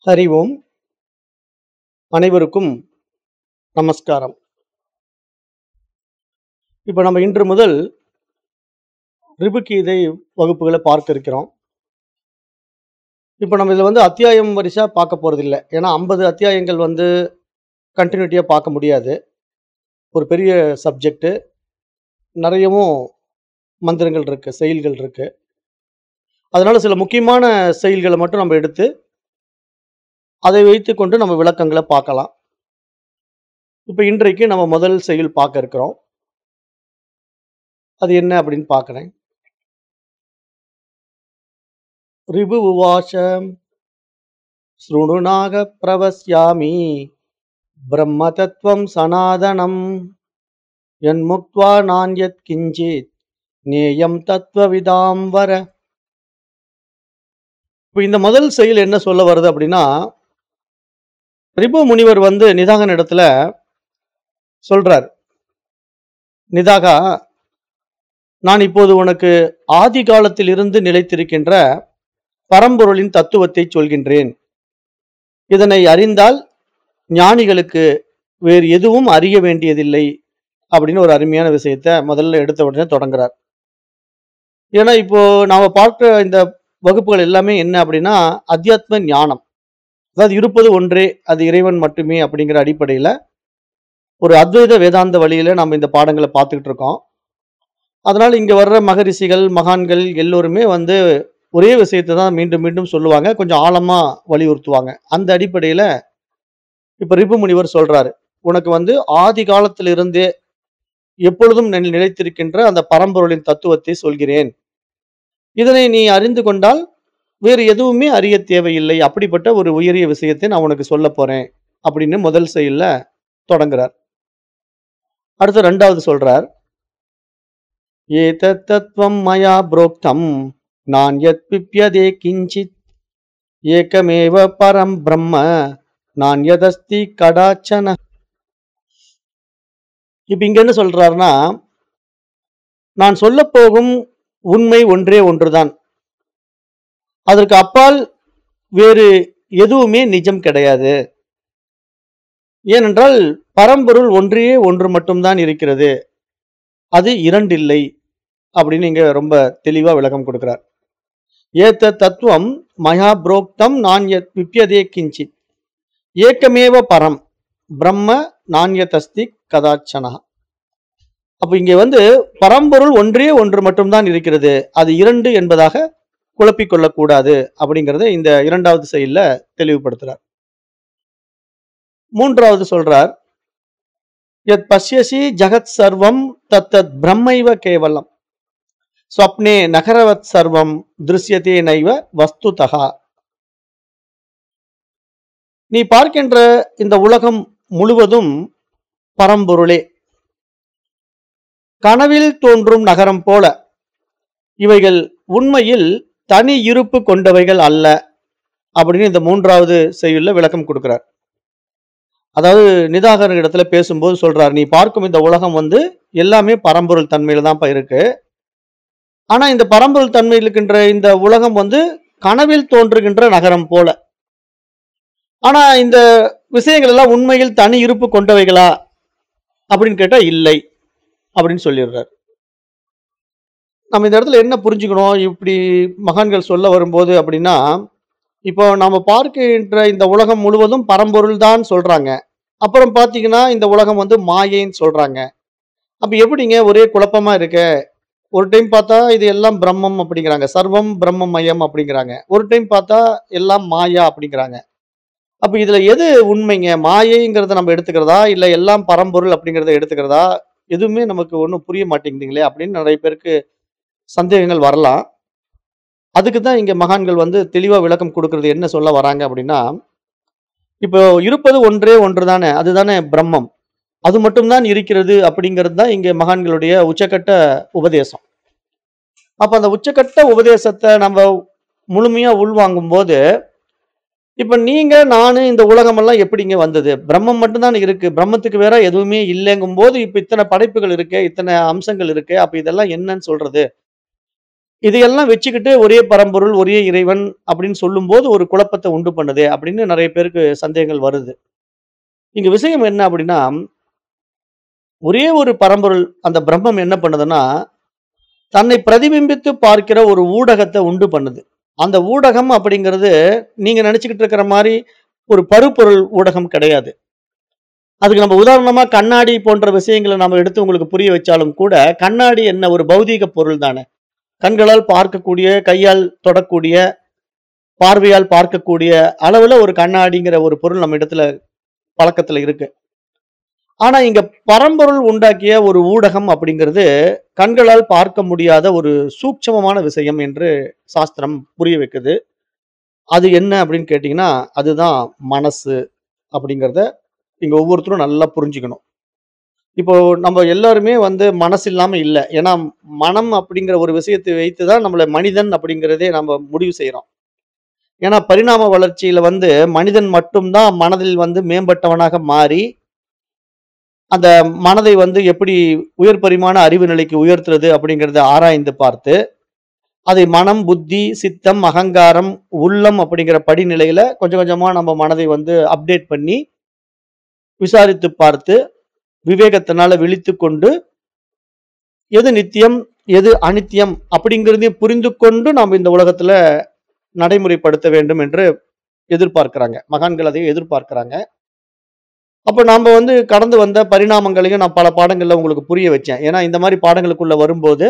ஹரி ஓம் அனைவருக்கும் நமஸ்காரம் இப்போ நம்ம இன்று முதல் ரிபுகீதை வகுப்புகளை பார்க்க இருக்கிறோம் இப்போ நம்ம இதில் வந்து அத்தியாயம் வரிசா பார்க்க போகிறது இல்லை ஏன்னா ஐம்பது அத்தியாயங்கள் வந்து கண்டினியூட்டியாக பார்க்க முடியாது ஒரு பெரிய சப்ஜெக்ட்டு நிறையவும் மந்திரங்கள் இருக்குது செயல்கள் இருக்குது அதனால சில முக்கியமான செயல்களை மட்டும் நம்ம எடுத்து அதை வைத்துக்கொண்டு நம்ம விளக்கங்களை பார்க்கலாம் இப்போ இன்றைக்கு நம்ம முதல் செயல் பார்க்க இருக்கிறோம் அது என்ன அப்படின்னு பார்க்குறேன் ரிபு உவாச ஸ்ருணுநாக பிரவஸ்யாமி பிரம்ம தத்துவம் சனாதனம் என்முக்த்வா நான்யத் கிஞ்சித் நேயம் தத்துவவிதாம் வர இப்போ இந்த முதல் செயல் என்ன சொல்ல வருது அப்படின்னா ரிபு முனிவர் வந்து நிதாகன் இடத்துல சொல்றார் நிதாகா நான் இப்போது உனக்கு ஆதி காலத்தில் இருந்து நிலைத்திருக்கின்ற பரம்பொருளின் தத்துவத்தை சொல்கின்றேன் இதனை அறிந்தால் ஞானிகளுக்கு வேறு எதுவும் அறிய வேண்டியதில்லை அப்படின்னு ஒரு அருமையான விஷயத்த முதல்ல எடுத்த உடனே தொடங்குறார் ஏன்னா இப்போ நாம பார்க்குற இந்த வகுப்புகள் எல்லாமே என்ன அப்படின்னா அத்தியாத்ம ஞானம் அதாவது இருப்பது ஒன்றே அது இறைவன் மட்டுமே அப்படிங்கிற அடிப்படையில ஒரு அத்வைத வேதாந்த வழியில நம்ம இந்த பாடங்களை பார்த்துக்கிட்டு இருக்கோம் அதனால இங்க வர்ற மகரிஷிகள் மகான்கள் எல்லோருமே வந்து ஒரே விஷயத்தை தான் மீண்டும் மீண்டும் சொல்லுவாங்க கொஞ்சம் ஆழமா வலியுறுத்துவாங்க அந்த அடிப்படையில இப்ப ரிபு முனிவர் சொல்றாரு உனக்கு வந்து ஆதி காலத்திலிருந்தே எப்பொழுதும் நிலை- நிலைத்திருக்கின்ற அந்த பரம்பொருளின் தத்துவத்தை சொல்கிறேன் இதனை நீ அறிந்து கொண்டால் வேறு எதுவுமே அறிய தேவையில்லை அப்படிப்பட்ட ஒரு உயரிய விஷயத்தை நான் உனக்கு சொல்ல போறேன் அப்படின்னு முதல் செயல்ல தொடங்குறார் அடுத்து ரெண்டாவது சொல்றார் ஏதத் தத்துவம் மயா புரோக்தம் நான் யத் பிப்யதே கிஞ்சித் ஏகமேவ பரம் பிரம்ம நான் யதஸ்தி கடாச்சன இப்ப இங்க என்ன சொல்றாருன்னா நான் சொல்ல போகும் உண்மை ஒன்றே ஒன்றுதான் அதற்கு அப்பால் வேறு எதுவுமே நிஜம் கிடையாது ஏனென்றால் பரம்பொருள் ஒன்றே ஒன்று மட்டும்தான் இருக்கிறது அது இரண்டில்லை அப்படின்னு இங்க ரொம்ப தெளிவா விளக்கம் கொடுக்கிறார் ஏத்த தத்துவம் மயா புரோக்தம் நான் யத் விப்யதே கிஞ்சித் ஏக்கமேவ பரம் பிரம்ம நான்யதஸ்தி கதாச்சனா அப்ப இங்க வந்து பரம்பொருள் ஒன்றே ஒன்று மட்டும்தான் இருக்கிறது அது இரண்டு என்பதாக குழப்பிக் கொள்ளக்கூடாது அப்படிங்கறத இந்த இரண்டாவது செயல்ல தெளிவுபடுத்துறார் மூன்றாவது சொல்றார் யத் பஷ்யசி ஜகத் சர்வம் தத்தத் பிரம்மைவ கேவலம் ஸ்வப்னே நகரவத் சர்வம் திருஷ்யதே நைவ வஸ்துதகா நீ பார்க்கின்ற இந்த உலகம் முழுவதும் பரம்பொருளே கனவில் தோன்றும் நகரம் போல இவைகள் உண்மையில் தனி இருப்பு கொண்டவைகள் அல்ல அப்படின்னு இந்த மூன்றாவது செய்யுள்ள விளக்கம் கொடுக்கிறார் அதாவது நிதாகர் இடத்துல பேசும்போது சொல்றார் நீ பார்க்கும் இந்த உலகம் வந்து எல்லாமே பரம்பொருள் தன்மையில தான் இருக்கு ஆனா இந்த பரம்பொருள் தன்மையில் இருக்கின்ற இந்த உலகம் வந்து கனவில் தோன்றுகின்ற நகரம் போல ஆனா இந்த விஷயங்கள் எல்லாம் உண்மையில் தனி இருப்பு கொண்டவைகளா அப்படின்னு கேட்டா இல்லை அப்படின்னு சொல்லிடுறார் நம்ம இந்த இடத்துல என்ன புரிஞ்சுக்கணும் இப்படி மகான்கள் சொல்ல வரும்போது அப்படின்னா இப்போ நாம பார்க்கின்ற இந்த உலகம் முழுவதும் பரம்பொருள் தான் சொல்றாங்க அப்புறம் பாத்தீங்கன்னா இந்த உலகம் வந்து மாயைன்னு சொல்றாங்க அப்ப எப்படிங்க ஒரே குழப்பமா இருக்க ஒரு டைம் பார்த்தா இது எல்லாம் பிரம்மம் அப்படிங்கிறாங்க சர்வம் பிரம்மமயம் அப்படிங்கிறாங்க ஒரு டைம் பார்த்தா எல்லாம் மாயா அப்படிங்கிறாங்க அப்ப இதுல எது உண்மைங்க மாயைங்கிறத நம்ம எடுத்துக்கிறதா இல்ல எல்லாம் பரம்பொருள் அப்படிங்கிறத எடுத்துக்கிறதா எதுவுமே நமக்கு ஒன்றும் புரிய மாட்டேங்குதுங்களே அப்படின்னு நிறைய பேருக்கு சந்தேகங்கள் வரலாம் அதுக்கு தான் இங்க மகான்கள் வந்து தெளிவா விளக்கம் கொடுக்கறது என்ன சொல்ல வராங்க அப்படின்னா இப்போ இருப்பது ஒன்றே ஒன்று தானே அதுதானே பிரம்மம் அது மட்டும்தான் இருக்கிறது அப்படிங்கிறது தான் இங்க மகான்களுடைய உச்சக்கட்ட உபதேசம் அப்ப அந்த உச்சக்கட்ட உபதேசத்தை நம்ம முழுமையா உள்வாங்கும் போது இப்ப நீங்க நானு இந்த உலகமெல்லாம் எப்படிங்க வந்தது பிரம்மம் மட்டும்தான் இருக்கு பிரம்மத்துக்கு வேற எதுவுமே இல்லைங்கும் போது இப்ப இத்தனை படைப்புகள் இருக்கு இத்தனை அம்சங்கள் இருக்கு அப்ப இதெல்லாம் என்னன்னு சொல்றது இதையெல்லாம் வச்சுக்கிட்டு ஒரே பரம்பொருள், ஒரே இறைவன் அப்படின்னு சொல்லும்போது ஒரு குழப்பத்த உண்டு பண்ணுதே அப்படின்னு நெறைய பேருக்கு சந்தேகங்கள் வருது. இங்க விஷயம் என்ன அப்படின்னா ஒரே ஒரு பரம்பொருள் அந்த பிரம்மம் என்ன பண்ணுதுன்னா, தன்னை பிரதிபிம்பித்து பார்க்கிற ஒரு ஊடகத்த உண்டு பண்ணுது. அந்த ஊடகம் அப்படிங்கிறது நீங்க நெனச்சுக்கிட்டு இருக்கிற மாரி ஒரு பருப்பொருள் ஊடகம் கிடையாது. அதுக்கு நம்ம உதாரணமா கண்ணாடி போன்ற விஷயங்கள நாம எடுத்து உங்களுக்கு புரிய வச்சாலும் கூட, கண்ணாடி என்ன ஒரு பௌதீக பொருள் தானே. கண்களால் பார்க்கக்கூடிய, கையால் தொடக்கூடிய, பார்வையால் பார்க்கக்கூடிய அளவுல ஒரு கண்ணாடிங்கிற ஒரு பொருள் நம்ம இடத்துல பழக்கத்துல இருக்கு. ஆனா இங்க பரம்பொருள் உண்டாக்கிய ஒரு ஊடகம் அப்படிங்கிறது, கண்களால் பார்க்க முடியாத ஒரு சூட்சமமான விஷயம் என்று சாஸ்திரம் புரிய வைக்குது. அது என்ன அப்படின்னு கேட்டீங்கன்னா, அதுதான் மனசு அப்படிங்கிறத இங்க ஒவ்வொருத்தரும் நல்லா புரிஞ்சுக்கணும். இப்போ நம்ம எல்லாருமே வந்து மனசு இல்லாம இல்ல. ஏன்னா மனம் அப்படிங்கிற ஒரு விஷயத்தை வைத்து தான் நம்மள மனிதன் அப்படிங்கிறதே நம்ம முடிவு செய்றோம். ஏன்னா பரிணாம வளர்ச்சியில வந்து மனிதன் மட்டும் தான் மனதில் வந்து மேம்பட்டவனாக மாறி அந்த மனதை வந்து எப்படி உயர் பரிமாண அறிவு நிலைக்கு உயர்த்துறது அப்படிங்கிறத ஆராய்ந்து பார்த்து, அதை மனம், புத்தி, சித்தம், அகங்காரம், உள்ளம் அப்படிங்கிற படிநிலையில கொஞ்சம் கொஞ்சமா நம்ம மனதை வந்து அப்டேட் பண்ணி, விசாரித்து பார்த்து, விவேகத்தினால விழித்துக் கொண்டு, எது நித்தியம், எது அநித்தியம் அப்படிங்கிறதையும் புரிந்து கொண்டு நாம் இந்த உலகத்துல நடைமுறைப்படுத்த வேண்டும் என்று எதிர்பார்க்கிறாங்க. மகான்கள் அதை எதிர்பார்க்கிறாங்க. அப்ப நாம வந்து கடந்து வந்த பரிணாமங்களையும் நான் பல பாடங்கள்ல உங்களுக்கு புரிய வச்சேன். ஏன்னா இந்த மாரி பாடங்களுக்குள்ள வரும்போது,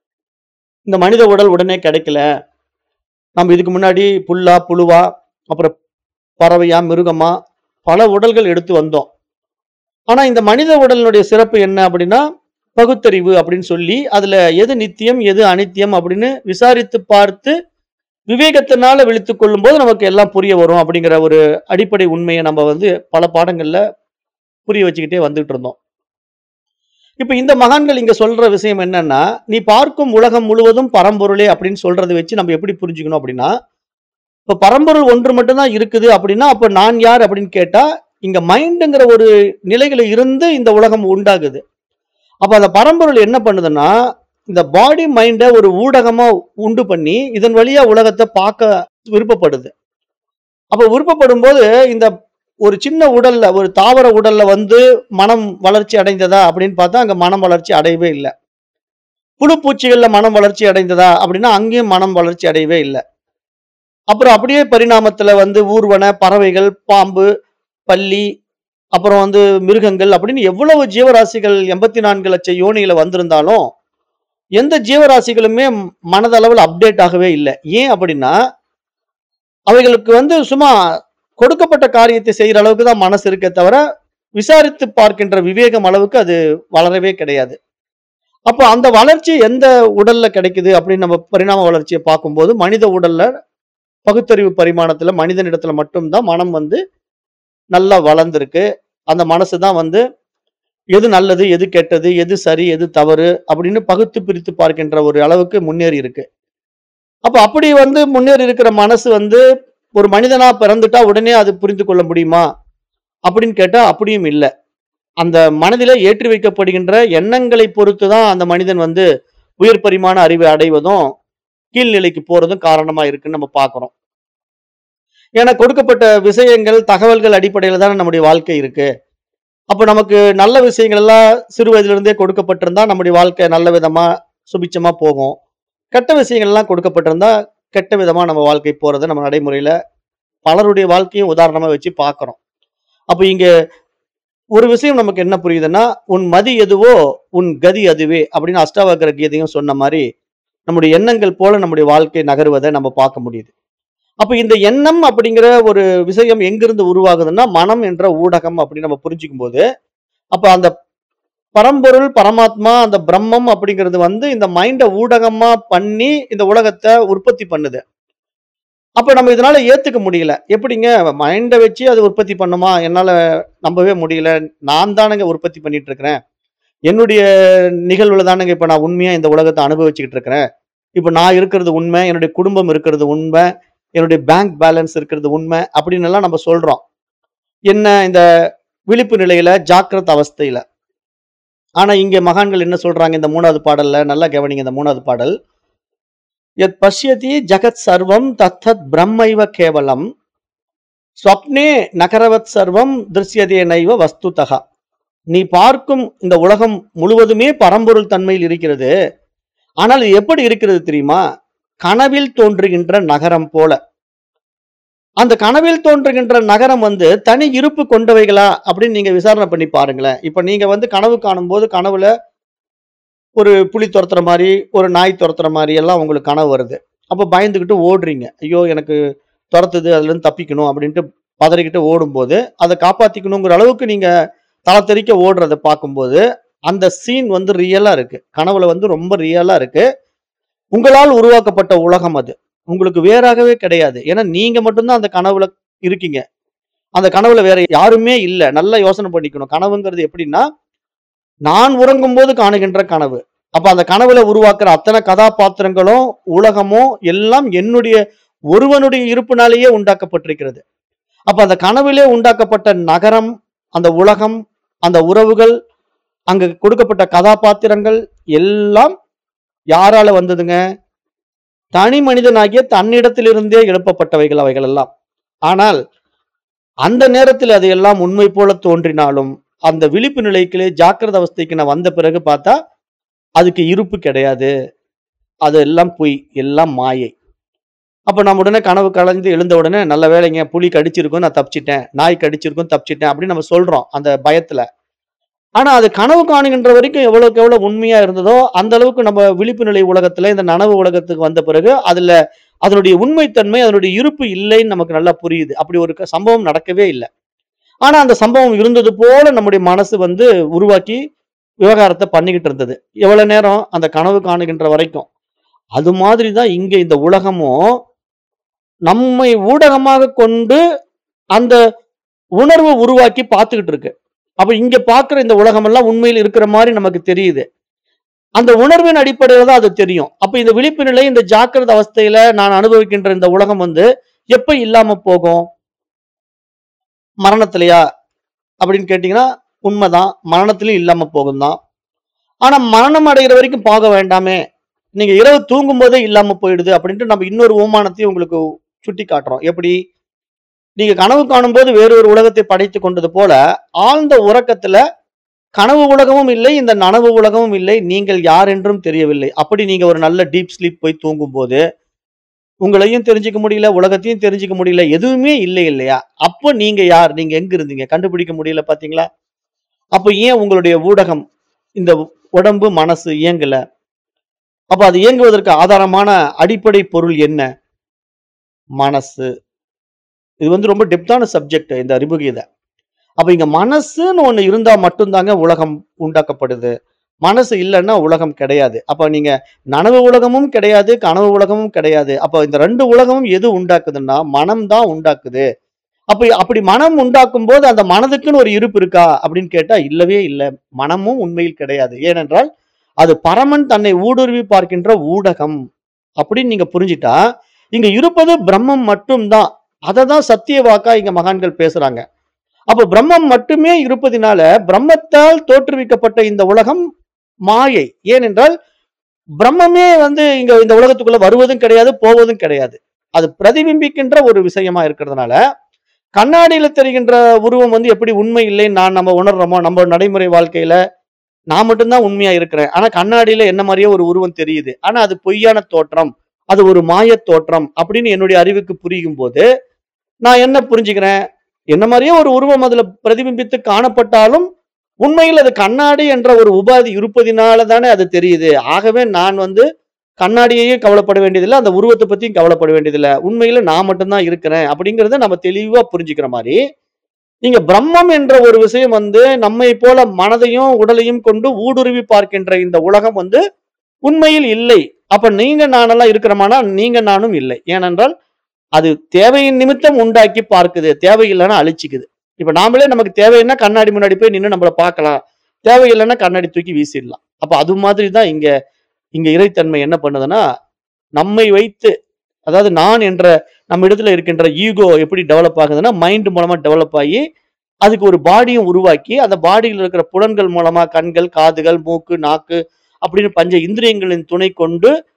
இந்த மனித உடல் உடனே கிடைக்கல. நம்ம இதுக்கு முன்னாடி புல்லா, புழுவா, அப்புறம் பறவையா, மிருகமா பல உடல்கள் எடுத்து வந்தோம். ஆனா இந்த மனித உடலினுடைய சிறப்பு என்ன அப்படின்னா, பகுத்தறிவு அப்படின்னு சொல்லி, அதுல எது நித்தியம், எது அநித்தியம் அப்படின்னு விசாரித்து பார்த்து, விவேகத்தினால விழித்துக் கொள்ளும்போது நமக்கு எல்லாம் புரிய வரும் அப்படிங்கிற ஒரு அடிப்படை உண்மைய நம்ம வந்து பல பாடங்கள்ல புரிய வச்சுக்கிட்டே வந்துட்டு இருந்தோம். இப்ப இந்த மகான்கள் இங்க சொல்ற விஷயம் என்னன்னா, "நீ பார்க்கும் உலகம் முழுவதும் பரம்பொருளே" அப்படின்னு சொல்றத வச்சு நம்ம எப்படி புரிஞ்சுக்கணும் அப்படின்னா, இப்ப பரம்பொருள் ஒன்று மட்டும் தான் இருக்குது அப்படின்னா, அப்ப நான் யார் அப்படின்னு கேட்டா, இங்க மைண்டுங்கிற ஒரு நிலையில இருந்து இந்த உலகம் உண்டாகுது. அப்ப அந்த பரம்பொருள் என்ன பண்ணுதுன்னா, இந்த பாடி மைண்ட ஒரு ஊடகமா உண்டு பண்ணி, இதன் வழியா உலகத்த பார்க்க விருப்பப்படுது. அப்ப விருப்பப்படும்போது, இந்த ஒரு சின்ன உடல்ல, ஒரு தாவர உடல்ல வந்து மனம் வளர்ச்சி அடைந்ததா அப்படின்னு பார்த்தா, அங்க மனம் வளர்ச்சி அடையவே இல்ல. புழு பூச்சிகள்ல மனம் வளர்ச்சி அடைந்ததா அப்படின்னா, அங்கேயும் மனம் வளர்ச்சி அடையவே இல்ல. அப்புறம் அப்படியே பரிணாமத்துல வந்து ஊர்வன, பறவைகள், பாம்பு, பல்லி, அப்புறம் வந்து மிருகங்கள் அப்படின்னு எவ்வளவு ஜீவராசிகள் 84 லட்சம் யோனியில வந்திருந்தாலும், எந்த ஜீவராசிகளுமே மனதளவுல அப்டேட் ஆகவே இல்ல. ஏன் அப்படின்னா, அவைகளுக்கு வந்து சும்மா கொடுக்கப்பட்ட காரியத்தை செய்ற அளவுக்கு தான் மனசு இருக்கே தவிர, விசாரித்து பார்க்கின்ற விவேகம் அளவுக்கு அது வளரவே கிடையாது. அப்போ அந்த வளர்ச்சி எந்த உடல்ல கிடைக்குது அப்படின்னு நம்ம பரிணாம வளர்ச்சிய பார்க்கும்போது, மனித உடல்ல பகுத்தறிவு பரிமாணத்துல மனிதனிடத்துல மட்டும் தான் மனம் வந்து நல்லா வளர்ந்திருக்கு. அந்த மனசு தான் வந்து எது நல்லது, எது கெட்டது, எது சரி, எது தவறு அப்படின்னு பகுத்து பிரித்து பார்க்கின்ற ஒரு அளவுக்கு முன்னேறி இருக்கு. அப்ப அப்படி வந்து முன்னேறி இருக்கிற மனசு வந்து ஒரு மனிதனா பிறந்துட்டா உடனே அது புரிந்து கொள்ள முடியுமா? அப்படின்னு கேட்டா அப்படியும் இல்ல. அந்த மனதிலே ஏற்றி வைக்கப்படுகின்ற எண்ணங்களை பொறுத்து தான் அந்த மனிதன் வந்து உயர் பரிமாண அறிவை அடைவதும், கீழ்நிலைக்கு போறதும் காரணமா இருக்குன்னு நம்ம பார்க்கிறோம். ஏன்னா கொடுக்கப்பட்ட விஷயங்கள், தகவல்கள் அடிப்படையில தானே நம்முடைய வாழ்க்கை இருக்கு. அப்ப நமக்கு நல்ல விஷயங்கள் எல்லாம் சிறு வயதிலிருந்தே கொடுக்கப்பட்டிருந்தா, நம்முடைய வாழ்க்கை நல்ல விதமா, சுபிட்சமா போகும். கெட்ட விஷயங்கள் எல்லாம் கொடுக்கப்பட்டிருந்தா, கெட்ட விதமா நம்ம வாழ்க்கை போறத நம்ம நடைமுறையில பலருடைய வாழ்க்கையும் உதாரணமா வச்சு பார்க்கிறோம். அப்ப இங்க ஒரு விஷயம் நமக்கு என்ன புரியுதுன்னா, "உன் மதி எதுவோ, உன் கதி அதுவே" அப்படின்னு அஷ்டாவக்ர கீதையும் சொன்ன மாரி, நம்முடைய எண்ணங்கள் போல நம்முடைய வாழ்க்கை நகருவத நம்ம பார்க்க முடியுது. அப்ப இந்த எண்ணம் அப்படிங்கிற ஒரு விஷயம் எங்கிருந்து உருவாகுதுன்னா, மனம் என்ற ஊடகம் அப்படின்னு நம்ம புரிஞ்சுக்கும்போது, அப்ப அந்த பரம்பொருள், பரமாத்மா, அந்த பிரம்மம் அப்படிங்கிறது வந்து இந்த மைண்ட ஊடகமா பண்ணி இந்த உலகத்த உற்பத்தி பண்ணுது. அப்ப நம்ம இதனால ஏத்துக்க முடியல. எப்படிங்க மைண்ட வச்சு அது உற்பத்தி பண்ணுமா? என்னால நம்பவே முடியல. நான் தானங்க உற்பத்தி பண்ணிட்டு இருக்கிறேன். என்னுடைய நிகழ்வுல தானங்க இப்ப நான் உண்மையா இந்த உலகத்த அனுபவிச்சுக்கிட்டு இருக்கிறேன். இப்ப நான் இருக்கிறது உண்மை, என்னுடைய குடும்பம் இருக்கிறது உண்மை, என்னுடைய பேங்க் பேலன்ஸ் இருக்கிறது உண்மை அப்படின்னு எல்லாம் நம்ம சொல்றோம். என்ன இந்த விழிப்பு நிலையில, ஜாக்கிரத அவஸ்தையில. ஆனா இங்க மகான்கள் என்ன சொல்றாங்க இந்த 3வது பாடல்ல, நல்லா கவனிங்க இந்த 3வது பாடல். யத் பஷ்யதி ஜகத் சர்வம் தத்தத் பிரம்மைவ கேவலம் ஸ்வப்னே நகரவத் சர்வம் திருஷ்யதே நைவ வஸ்துதகா நீ பார்க்கும் இந்த உலகம் முழுவதுமே பரம்பொருள் தன்மையில் இருக்கிறது ஆனால் இது எப்படி இருக்கிறது தெரியுமா கனவில் தோன்றுகின்ற நகரம் போல அந்த கனவில் தோன்றுகின்ற நகரம் வந்து தனி இருப்பு கொண்டவைகளா அப்படின்னு நீங்க விசாரணை பண்ணி பாருங்களேன் இப்ப நீங்க வந்து கனவு காணும்போது கனவுல ஒரு புலி துரத்துற மாதிரி ஒரு நாய் துரத்துற மாதிரி எல்லாம் உங்களுக்கு கனவு வருது அப்ப பயந்துகிட்டு ஓடுறீங்க ஐயோ எனக்கு துரத்துது அதுல இருந்து தப்பிக்கணும் அப்படின்ட்டு பதறிக்கிட்டு ஓடும்போது அதை காப்பாத்திக்கணுங்கிற அளவுக்கு நீங்க தலை தெறிக்க ஓடுறத பார்க்கும்போது அந்த சீன் வந்து ரியலா இருக்கு கனவுல வந்து ரொம்ப ரியலா இருக்கு உங்களால் உருவாக்கப்பட்ட உலகம் அது உங்களுக்கு வேறாகவே கிடையாது ஏன்னா நீங்க மட்டும்தான் அந்த கனவுல இருக்கீங்க அந்த கனவுல வேற யாருமே இல்ல நல்லா யோசனை பண்ணிக்கணும் கனவுங்கிறது எப்படின்னா நான் உறங்கும் போது காணுகின்ற கனவு அப்ப அந்த கனவுல உருவாக்குற அத்தனை கதாபாத்திரங்களும் உலகமும் எல்லாம் என்னுடைய ஒருவனுடைய இருப்பினாலேயே உண்டாக்கப்பட்டிருக்கிறது அப்ப அந்த கனவிலே உண்டாக்கப்பட்ட நகரம் அந்த உலகம் அந்த உறவுகள் அங்க கொடுக்கப்பட்ட கதாபாத்திரங்கள் எல்லாம் யாரால வந்ததுங்க தனி மனிதனாகிய தன்னிடத்திலிருந்தே எழுப்பப்பட்டவைகள் அவைகள் எல்லாம் ஆனால் அந்த நேரத்தில் அது எல்லாம் உண்மை போல தோன்றினாலும் அந்த விழிப்பு நிலைக்கு ஜாக்கிரத அவஸ்தைக்கு நான் வந்த பிறகு பார்த்தா அதுக்கு இருப்பு கிடையாது அது எல்லாம் பொய் எல்லாம் மாயை அப்ப நம்ம உடனே கனவு கலைஞ்சு எழுந்த உடனே நல்ல வேலைங்க புலி கடிச்சிருக்கும் நான் தப்பிச்சிட்டேன் நாய் கடிச்சிருக்கும் தப்பிச்சிட்டேன் அப்படின்னு நம்ம சொல்றோம் அந்த பயத்துல ஆனா அது கனவு காணுகின்ற வரைக்கும் எவ்வளவுக்கு எவ்வளவு உண்மையா இருந்ததோ அந்த அளவுக்கு நம்ம விழிப்பு நிலை உலகத்துல இந்த நனவு உலகத்துக்கு வந்த பிறகு அதுல அதனுடைய உண்மைத்தன்மை அதனுடைய இருப்பு இல்லைன்னு நமக்கு நல்லா புரியுது அப்படி ஒரு க- சம்பவம் நடக்கவே இல்லை ஆனா அந்த சம்பவம் இருந்தது போல நம்முடைய மனசு வந்து உருவாக்கி விவகாரத்தை பண்ணிக்கிட்டு இருந்தது எவ்வளவு நேரம் அந்த கனவு காணுகின்ற வரைக்கும் அது மாதிரி தான் இங்க இந்த உலகமும் நம்மை ஊடகமாக கொண்டு அந்த உணர்வு உருவாக்கி பார்த்துக்கிட்டு இருக்கு அப்ப இங்க பார்க்கிற இந்த உலகம் எல்லாம் உண்மையில் இருக்கிற மாதிரி நமக்கு தெரியுது அந்த உணர்வின் அடிப்படையில தான் அது தெரியும் அப்ப இந்த விழிப்பு நிலை இந்த ஜாக்கிரத அவஸ்தையில நான் அனுபவிக்கின்ற இந்த உலகம் வந்து எப்ப இல்லாம போகும் மரணத்திலையா அப்படின்னு கேட்டீங்கன்னா உண்மைதான் மரணத்திலும் இல்லாம போகும் தான் ஆனா மரணம் அடைகிற வரைக்கும் போக வேண்டாமே நீங்க இரவு தூங்கும் போதே இல்லாம போயிடுது அப்படின்ட்டு நம்ம இன்னொரு ஓமானத்தையும் உங்களுக்கு சுட்டி காட்டுறோம் எப்படி நீங்க கனவு காணும்போது வேறொரு உலகத்தை படைத்து கொண்டது போல ஆழ்ந்த உறக்கத்துல கனவு உலகமும் இல்லை இந்த நனவு உலகமும் இல்லை நீங்கள் யார் என்றும் தெரியவில்லை அப்படி நீங்க ஒரு நல்ல டீப் ஸ்லீப் போய் தூங்கும் போது உங்களையும் தெரிஞ்சுக்க முடியல உலகத்தையும் தெரிஞ்சுக்க முடியல எதுவுமே இல்லை இல்லையா அப்போ நீங்க யார் நீங்க எங்க இருந்தீங்க கண்டுபிடிக்க முடியல பாத்தீங்களா அப்போ ஏன் உங்களுடைய ஊடகம் இந்த உடம்பு மனசு இயங்கல அப்ப அது இயங்குவதற்கு ஆதாரமான அடிப்படை பொருள் என்ன மனசு இது வந்து ரொம்ப டெப்தான சப்ஜெக்ட் இந்த அறிமுகீதை அப்ப இங்க மனசுன்னு ஒண்ணு இருந்தா மட்டும்தாங்க உலகம் உண்டாக்கப்படுது மனசு இல்லைன்னா உலகம் கிடையாது அப்ப நீங்க நனவு உலகமும் கிடையாது கனவு உலகமும் கிடையாது அப்ப இந்த ரெண்டு உலகமும் எது உண்டாக்குதுன்னா மனம் தான் உண்டாக்குது அப்ப அப்படி மனம் உண்டாக்கும் போது அந்த மனதுக்குன்னு ஒரு இருப்பு இருக்கா அப்படின்னு கேட்டா இல்லவே இல்லை மனமும் உண்மையில் கிடையாது ஏனென்றால் அது பரமன் தன்னை ஊடுருவி பார்க்கின்ற ஊடகம் அப்படின்னு நீங்க புரிஞ்சிட்டா இங்க இருப்பது பிரம்மம் மட்டும்தான் அதை தான் சத்திய வாக்கா இங்க மகான்கள் பேசுறாங்க அப்ப பிரம்மம் மட்டுமே இருப்பதினால பிரம்மத்தால் தோற்றுவிக்கப்பட்ட இந்த உலகம் மாயை ஏனென்றால் பிரம்மமே வந்து இங்க இந்த உலகத்துக்குள்ள வருவதும் கிடையாது போவதும் கிடையாது அது பிரதிபிம்பிக்கின்ற ஒரு விஷயமா இருக்கிறதுனால கண்ணாடியில தெரிகின்ற உருவம் வந்து எப்படி உண்மை இல்லைன்னு நான் நம்ம உணர்றோமோ நம்ம நடைமுறை வாழ்க்கையில நான் மட்டும்தான் உண்மையா இருக்கிறேன் ஆனா கண்ணாடியில என்ன மாதிரியே ஒரு உருவம் தெரியுது ஆனா அது பொய்யான தோற்றம் அது ஒரு மாயத் தோற்றம் அப்படின்னு என்னுடைய அறிவுக்கு புரியும் போது நான் என்ன புரிஞ்சுக்கிறேன் என்ன மாதிரியே ஒரு உருவம் அதுல பிரதிபிம்பித்து காணப்பட்டாலும் உண்மையில் அது கண்ணாடி என்ற ஒரு உபாதி இருப்பதினால தானே அது தெரியுது ஆகவே நான் வந்து கண்ணாடியையும் கவலைப்பட வேண்டியதில்லை அந்த உருவத்தை பத்தியும் கவலைப்பட வேண்டியதில்லை உண்மையில நான் மட்டும்தான் இருக்கிறேன் அப்படிங்கறத நம்ம தெளிவா புரிஞ்சுக்கிற மாதிரி இங்க பிரம்மம் என்ற ஒரு விஷயம் வந்து நம்மை போல மனதையும் உடலையும் கொண்டு ஊடுருவி பார்க்கின்ற இந்த உலகம் வந்து உண்மையில் இல்லை அப்ப நீங்க நானெல்லாம் இருக்கிறோமானா நீங்க நானும் இல்லை ஏனென்றால் அது தேவையின் நிமித்தம் உண்டாக்கி பார்க்குது தேவையில்லைன்னா அழிச்சிக்குது இப்ப நாமளே நமக்கு தேவைன்னா கண்ணாடி முன்னாடி போய் நின்று நம்மள பார்க்கலாம் தேவையில்லைன்னா கண்ணாடி தூக்கி வீசிடலாம் அப்ப அது மாதிரி தான் இங்க இங்க இறைத்தன்மை என்ன பண்ணுதுன்னா நம்மை வைத்து அதாவது நான் என்ற நம்ம இடத்துல இருக்கின்ற ஈகோ எப்படி டெவலப் ஆகுதுன்னா மைண்ட் மூலமா டெவலப் ஆகி அதுக்கு ஒரு பாடியும் உருவாக்கி அந்த பாடியில் இருக்கிற புலன்கள் மூலமா கண்கள் காதுகள் மூக்கு நாக்கு அப்படின்னு பஞ்ச இந்திரியங்களின் துணை கொண்டு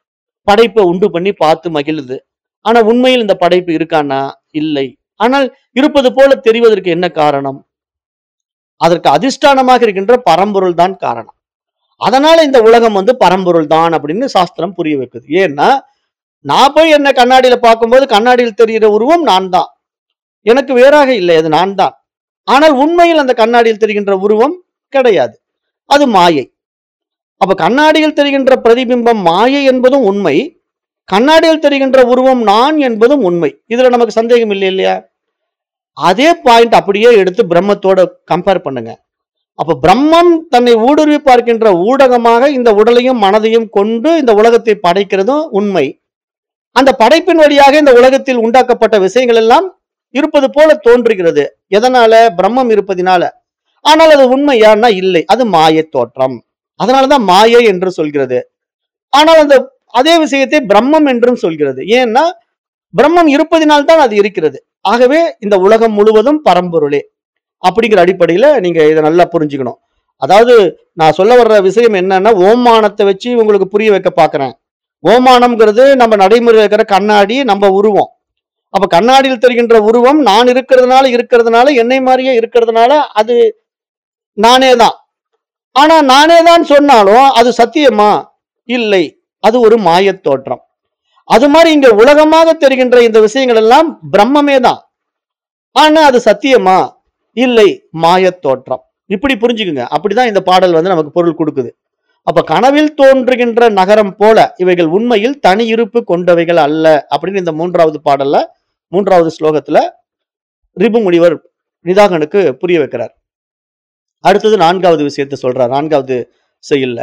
படைப்பை உண்டு பண்ணி பார்த்து மகிழுது ஆனா உண்மையில் இந்த படைப்பு இருக்கானா இல்லை ஆனால் இருப்பது போல தெரிவதற்கு என்ன காரணம் அதற்கு அதிஷ்டானமாக இருக்கின்ற பரம்பொருள் தான் காரணம் அதனால இந்த உலகம் வந்து பரம்பொருள் தான் அப்படின்னு சாஸ்திரம் புரிய வைக்குது ஏன்னா நான் போய் என்ன கண்ணாடியில பார்க்கும்போது கண்ணாடியில் தெரிகிற உருவம் நான் தான் எனக்கு வேறாக இல்லை அது நான் தான் ஆனால் உண்மையில் அந்த கண்ணாடியில் தெரிகின்ற உருவம் கிடையாது அது மாயை அப்ப கண்ணாடியில் தெரிகின்ற பிரதிபிம்பம் மாயை என்பதும் உண்மை கண்ணாடியில் தெரிகின்ற உருவம் நான் என்பதும் உண்மை இதுல நமக்கு சந்தேகம் இல்லை இல்லையா அதே பாயிண்ட் அப்படியே எடுத்து பிரம்மத்தோட கம்பேர் பண்ணுங்க அப்ப பிரம்மம் தன்னை ஊடுருவி பார்க்கின்ற ஊடகமாக இந்த உடலையும் மனதையும் கொண்டு இந்த உலகத்தை படைக்கிறதும் உண்மை அந்த படைப்பின் வழியாக இந்த உலகத்தில் உண்டாக்கப்பட்ட விஷயங்கள் எல்லாம் இருப்பது போல தோன்றுகிறது எதனால பிரம்மம் இருப்பதினால ஆனால் அது உண்மையானா இல்லை அது மாயை தோற்றம் அதனாலதான் மாயை என்று சொல்கிறது ஆனால் அந்த அதே விஷயத்தை பிரம்மம் என்றும் சொல்கிறது ஏன்னா பிரம்மம் இருப்பதினால் தான் அது இருக்கிறது ஆகவே இந்த உலகம் முழுவதும் பரம்பொருளே அப்படிங்கிற அடிப்படையில நீங்க இதை நல்லா புரிஞ்சுக்கணும் அதாவது நான் சொல்ல வர்ற விஷயம் என்னன்னா ஓமானத்தை வச்சு உங்களுக்கு புரிய வைக்க பாக்குறேன் ஓமானம்ங்கிறது நம்ம நடைமுறையில் இருக்கிற கண்ணாடி நம்ம உருவம் அப்ப கண்ணாடியில் தெரிகின்ற உருவம் நான் இருக்கிறதுனால இருக்கிறதுனால என்னை மாதிரியே இருக்கிறதுனால அது நானே தான் ஆனா நானே தான் சொன்னாலும் அது சத்தியமா இல்லை அது ஒரு மாயத் தோற்றம் அது மாதிரி இங்க உலகமாக தெரிகின்ற இந்த விஷயங்கள் எல்லாம் பிரம்மமே தான் ஆனா அது சத்தியமா இல்லை மாயத் தோற்றம் இப்படி புரிஞ்சுக்குங்க அப்படிதான் இந்த பாடல் வந்து நமக்கு பொருள் கொடுக்குது அப்ப கனவில் தோன்றுகின்ற நகரம் போல இவைகள் உண்மையில் தனி இருப்பு கொண்டவைகள் அல்ல அப்படின்னு இந்த மூன்றாவது பாடல்ல மூன்றாவது ஸ்லோகத்துல ரிபு முனிவர் நிதாகனுக்கு புரிய வைக்கிறார் அடுத்தது நான்காவது விஷயத்தை சொல்றார் நான்காவது செயல்ல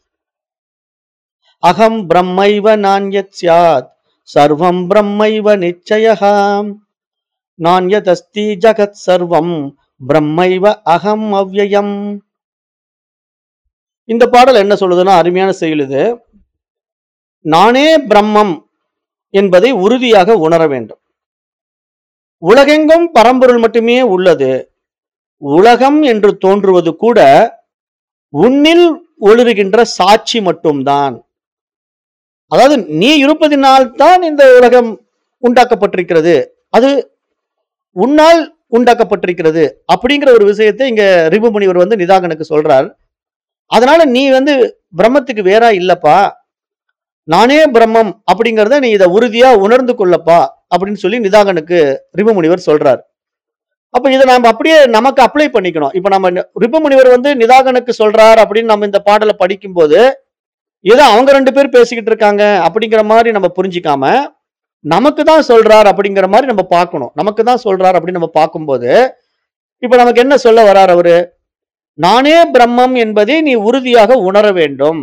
அகம் பிரம்மைவ நான்யத் சியாத் சர்வம் பிரம்மைவ நிச்சயம் நான்யதஸ்தி ஜகத் சர்வம் பிரம்மைவ அகம் அவ்யயம் இந்த பாடல் என்ன சொல்லுதுன்னா அருமையான செயல் இது நானே பிரம்மம் என்பதை உறுதியாக உணர வேண்டும் உலகெங்கும் பரம்பொருள் மட்டுமே உள்ளது உலகம் என்று தோன்றுவது கூட உன்னில் ஒளிருகின்ற சாட்சி மட்டும்தான் அதாவது நீ இருப்பதினால் தான் இந்த உலகம் உண்டாக்கப்பட்டிருக்கிறது அது உன்னால் உண்டாக்கப்பட்டிருக்கிறது அப்படிங்கிற ஒரு விஷயத்தை இங்க ரிபு முனிவர் வந்து நிதாகனுக்கு சொல்றார் அதனால நீ வந்து பிரம்மத்துக்கு வேறா இல்லப்பா நானே பிரம்மம் அப்படிங்கறத நீ இதை உறுதியா உணர்ந்து கொள்ளப்பா அப்படின்னு சொல்லி நிதாகனுக்கு ரிபு முனிவர் சொல்றார் அப்ப இதை நாம அப்படியே நமக்கு அப்ளை பண்ணிக்கணும் இப்ப நம்ம ந- ரிபு முனிவர் வந்து நிதாகனுக்கு சொல்றார் அப்படின்னு நம்ம இந்த பாடலை படிக்கும்போது ஏதோ அவங்க ரெண்டு பேர் பேசிக்கிட்டு இருக்காங்க அப்படிங்கிற மாதிரி நம்ம புரிஞ்சிக்காம நமக்கு தான் சொல்றார் அப்படிங்கிற மாதிரி நம்ம பார்க்கணும் நமக்கு தான் சொல்றார் அப்படின்னு நம்ம பார்க்கும்போது இப்ப நமக்கு என்ன சொல்ல வரார் அவரு நானே பிரம்மம் என்பதை நீ உறுதியாக உணர வேண்டும்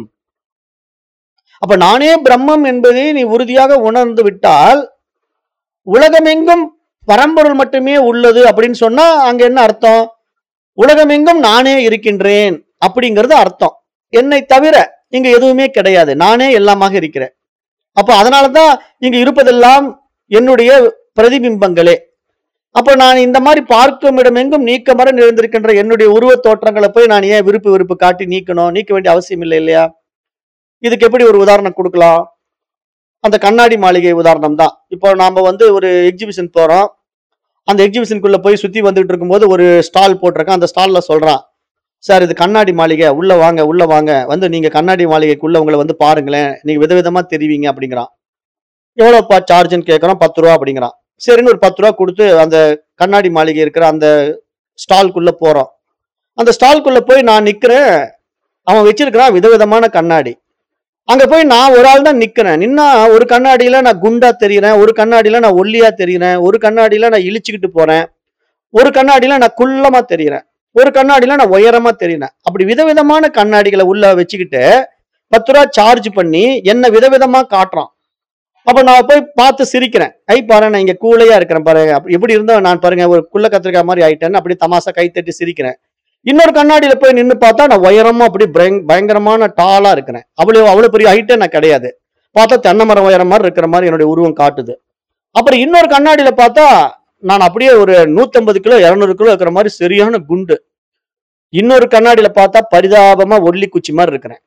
அப்ப நானே பிரம்மம் என்பதை நீ உறுதியாக உணர்ந்து விட்டால் உலகமெங்கும் பரம்பொருள் மட்டுமே உள்ளது அப்படின்னு சொன்னா அங்க என்ன அர்த்தம் உலகமெங்கும் நானே இருக்கின்றேன் அப்படிங்கிறது அர்த்தம் என்னை தவிர இங்க எதுவுமே கிடையாது நானே எல்லாமாக இருக்கிறேன் அப்ப அதனாலதான் இங்க இருப்பதெல்லாம் என்னுடைய பிரதிபிம்பங்களே அப்ப நான் இந்த மாதிரி பார்க்கும் இடமெங்கும் நீக்கமர நிறைந்திருக்கின்ற என்னுடைய உருவத் தோற்றங்களை போய் நான் ஏன் விருப்பு வெறுப்பு காட்டி நீக்கணும் நீக்க வேண்டிய அவசியம் இல்லை இல்லையா இதுக்கு எப்படி ஒரு உதாரணம் கொடுக்கலாம் அந்த கண்ணாடி மாளிகை உதாரணம் தான் இப்போ நாம வந்து ஒரு எக்ஸிபிஷன் போறோம் அந்த எக்ஸிபிஷனுக்குள்ள போய் சுத்தி வந்துட்டு இருக்கும்போது ஒரு ஸ்டால் போட்டிருக்கான் அந்த ஸ்டால்ல சொல்றான் சார் இது கண்ணாடி மாளிகை உள்ள வாங்க உள்ள வாங்க வந்து நீங்க கண்ணாடி மாளிகைக்குள்ள உங்களை வந்து பாருங்களேன் நீங்க விதவிதமா தெரிவிங்க அப்படிங்கிறான் எவ்வளவுப்பா சார்ஜ்னு கேட்கறோம் பத்து ரூபா அப்படிங்கிறான் சரின்னு ஒரு பத்து ரூபா கொடுத்து அந்த கண்ணாடி மாளிகை இருக்கிற அந்த ஸ்டால்குள்ள போறோம் அந்த ஸ்டால்குள்ள போய் நான் நிக்கிறேன் அவன் வச்சிருக்கிறான் விதவிதமான கண்ணாடி அங்க போய் நான் ஒரு ஆள் தான் நிக்கிறேன் நின்னா ஒரு கண்ணாடியில நான் குண்டா தெரியுறேன் ஒரு கண்ணாடியில நான் ஒல்லியா தெரியுறேன் ஒரு கண்ணாடியில நான் இழிச்சுக்கிட்டு போறேன் ஒரு கண்ணாடியில நான் குள்ளமா தெரியுறேன் ஒரு கண்ணாடியில நான் உயரமா தெரியுறேன் அப்படி விதவிதமான கண்ணாடிகளை உள்ள வச்சுக்கிட்டு பத்து ரூபா சார்ஜ் பண்ணி என்ன விதவிதமா காட்டுறான் அப்ப நான் போய் பார்த்து சிரிக்கிறேன் ஐ பாரு நான் இங்க கூலையா இருக்கிறேன் பாருங்க அப்ப எப்படி இருந்தா நான் பாருங்க ஒரு குள்ள கத்திரிக்காய் மாதிரி ஆயிட்டேன்னு அப்படி தமாசா கை தட்டி சிரிக்கிறேன் இன்னொரு கண்ணாடியில போய் நின்னு பார்த்தா நான் உயரமா அப்படி பயங்- பயங்கரமான டாலா இருக்கிறேன் அவ்வளவு அவ்வளவு பெரிய ஹைட்டே நான் கிடையாது பார்த்தா தென்னை மரம் உயரம் மாதிரி இருக்கிற மாதிரி என்னுடைய உருவம் காட்டுது அப்புறம் இன்னொரு கண்ணாடியில பார்த்தா நான் அப்படியே ஒரு 150 கிலோ இருநூறு கிலோ இருக்கிற மாதிரி சரியான குண்டு இன்னொரு கண்ணாடியில பார்த்தா பரிதாபமா ஒல்லி குச்சி மாதிரி இருக்கிறேன்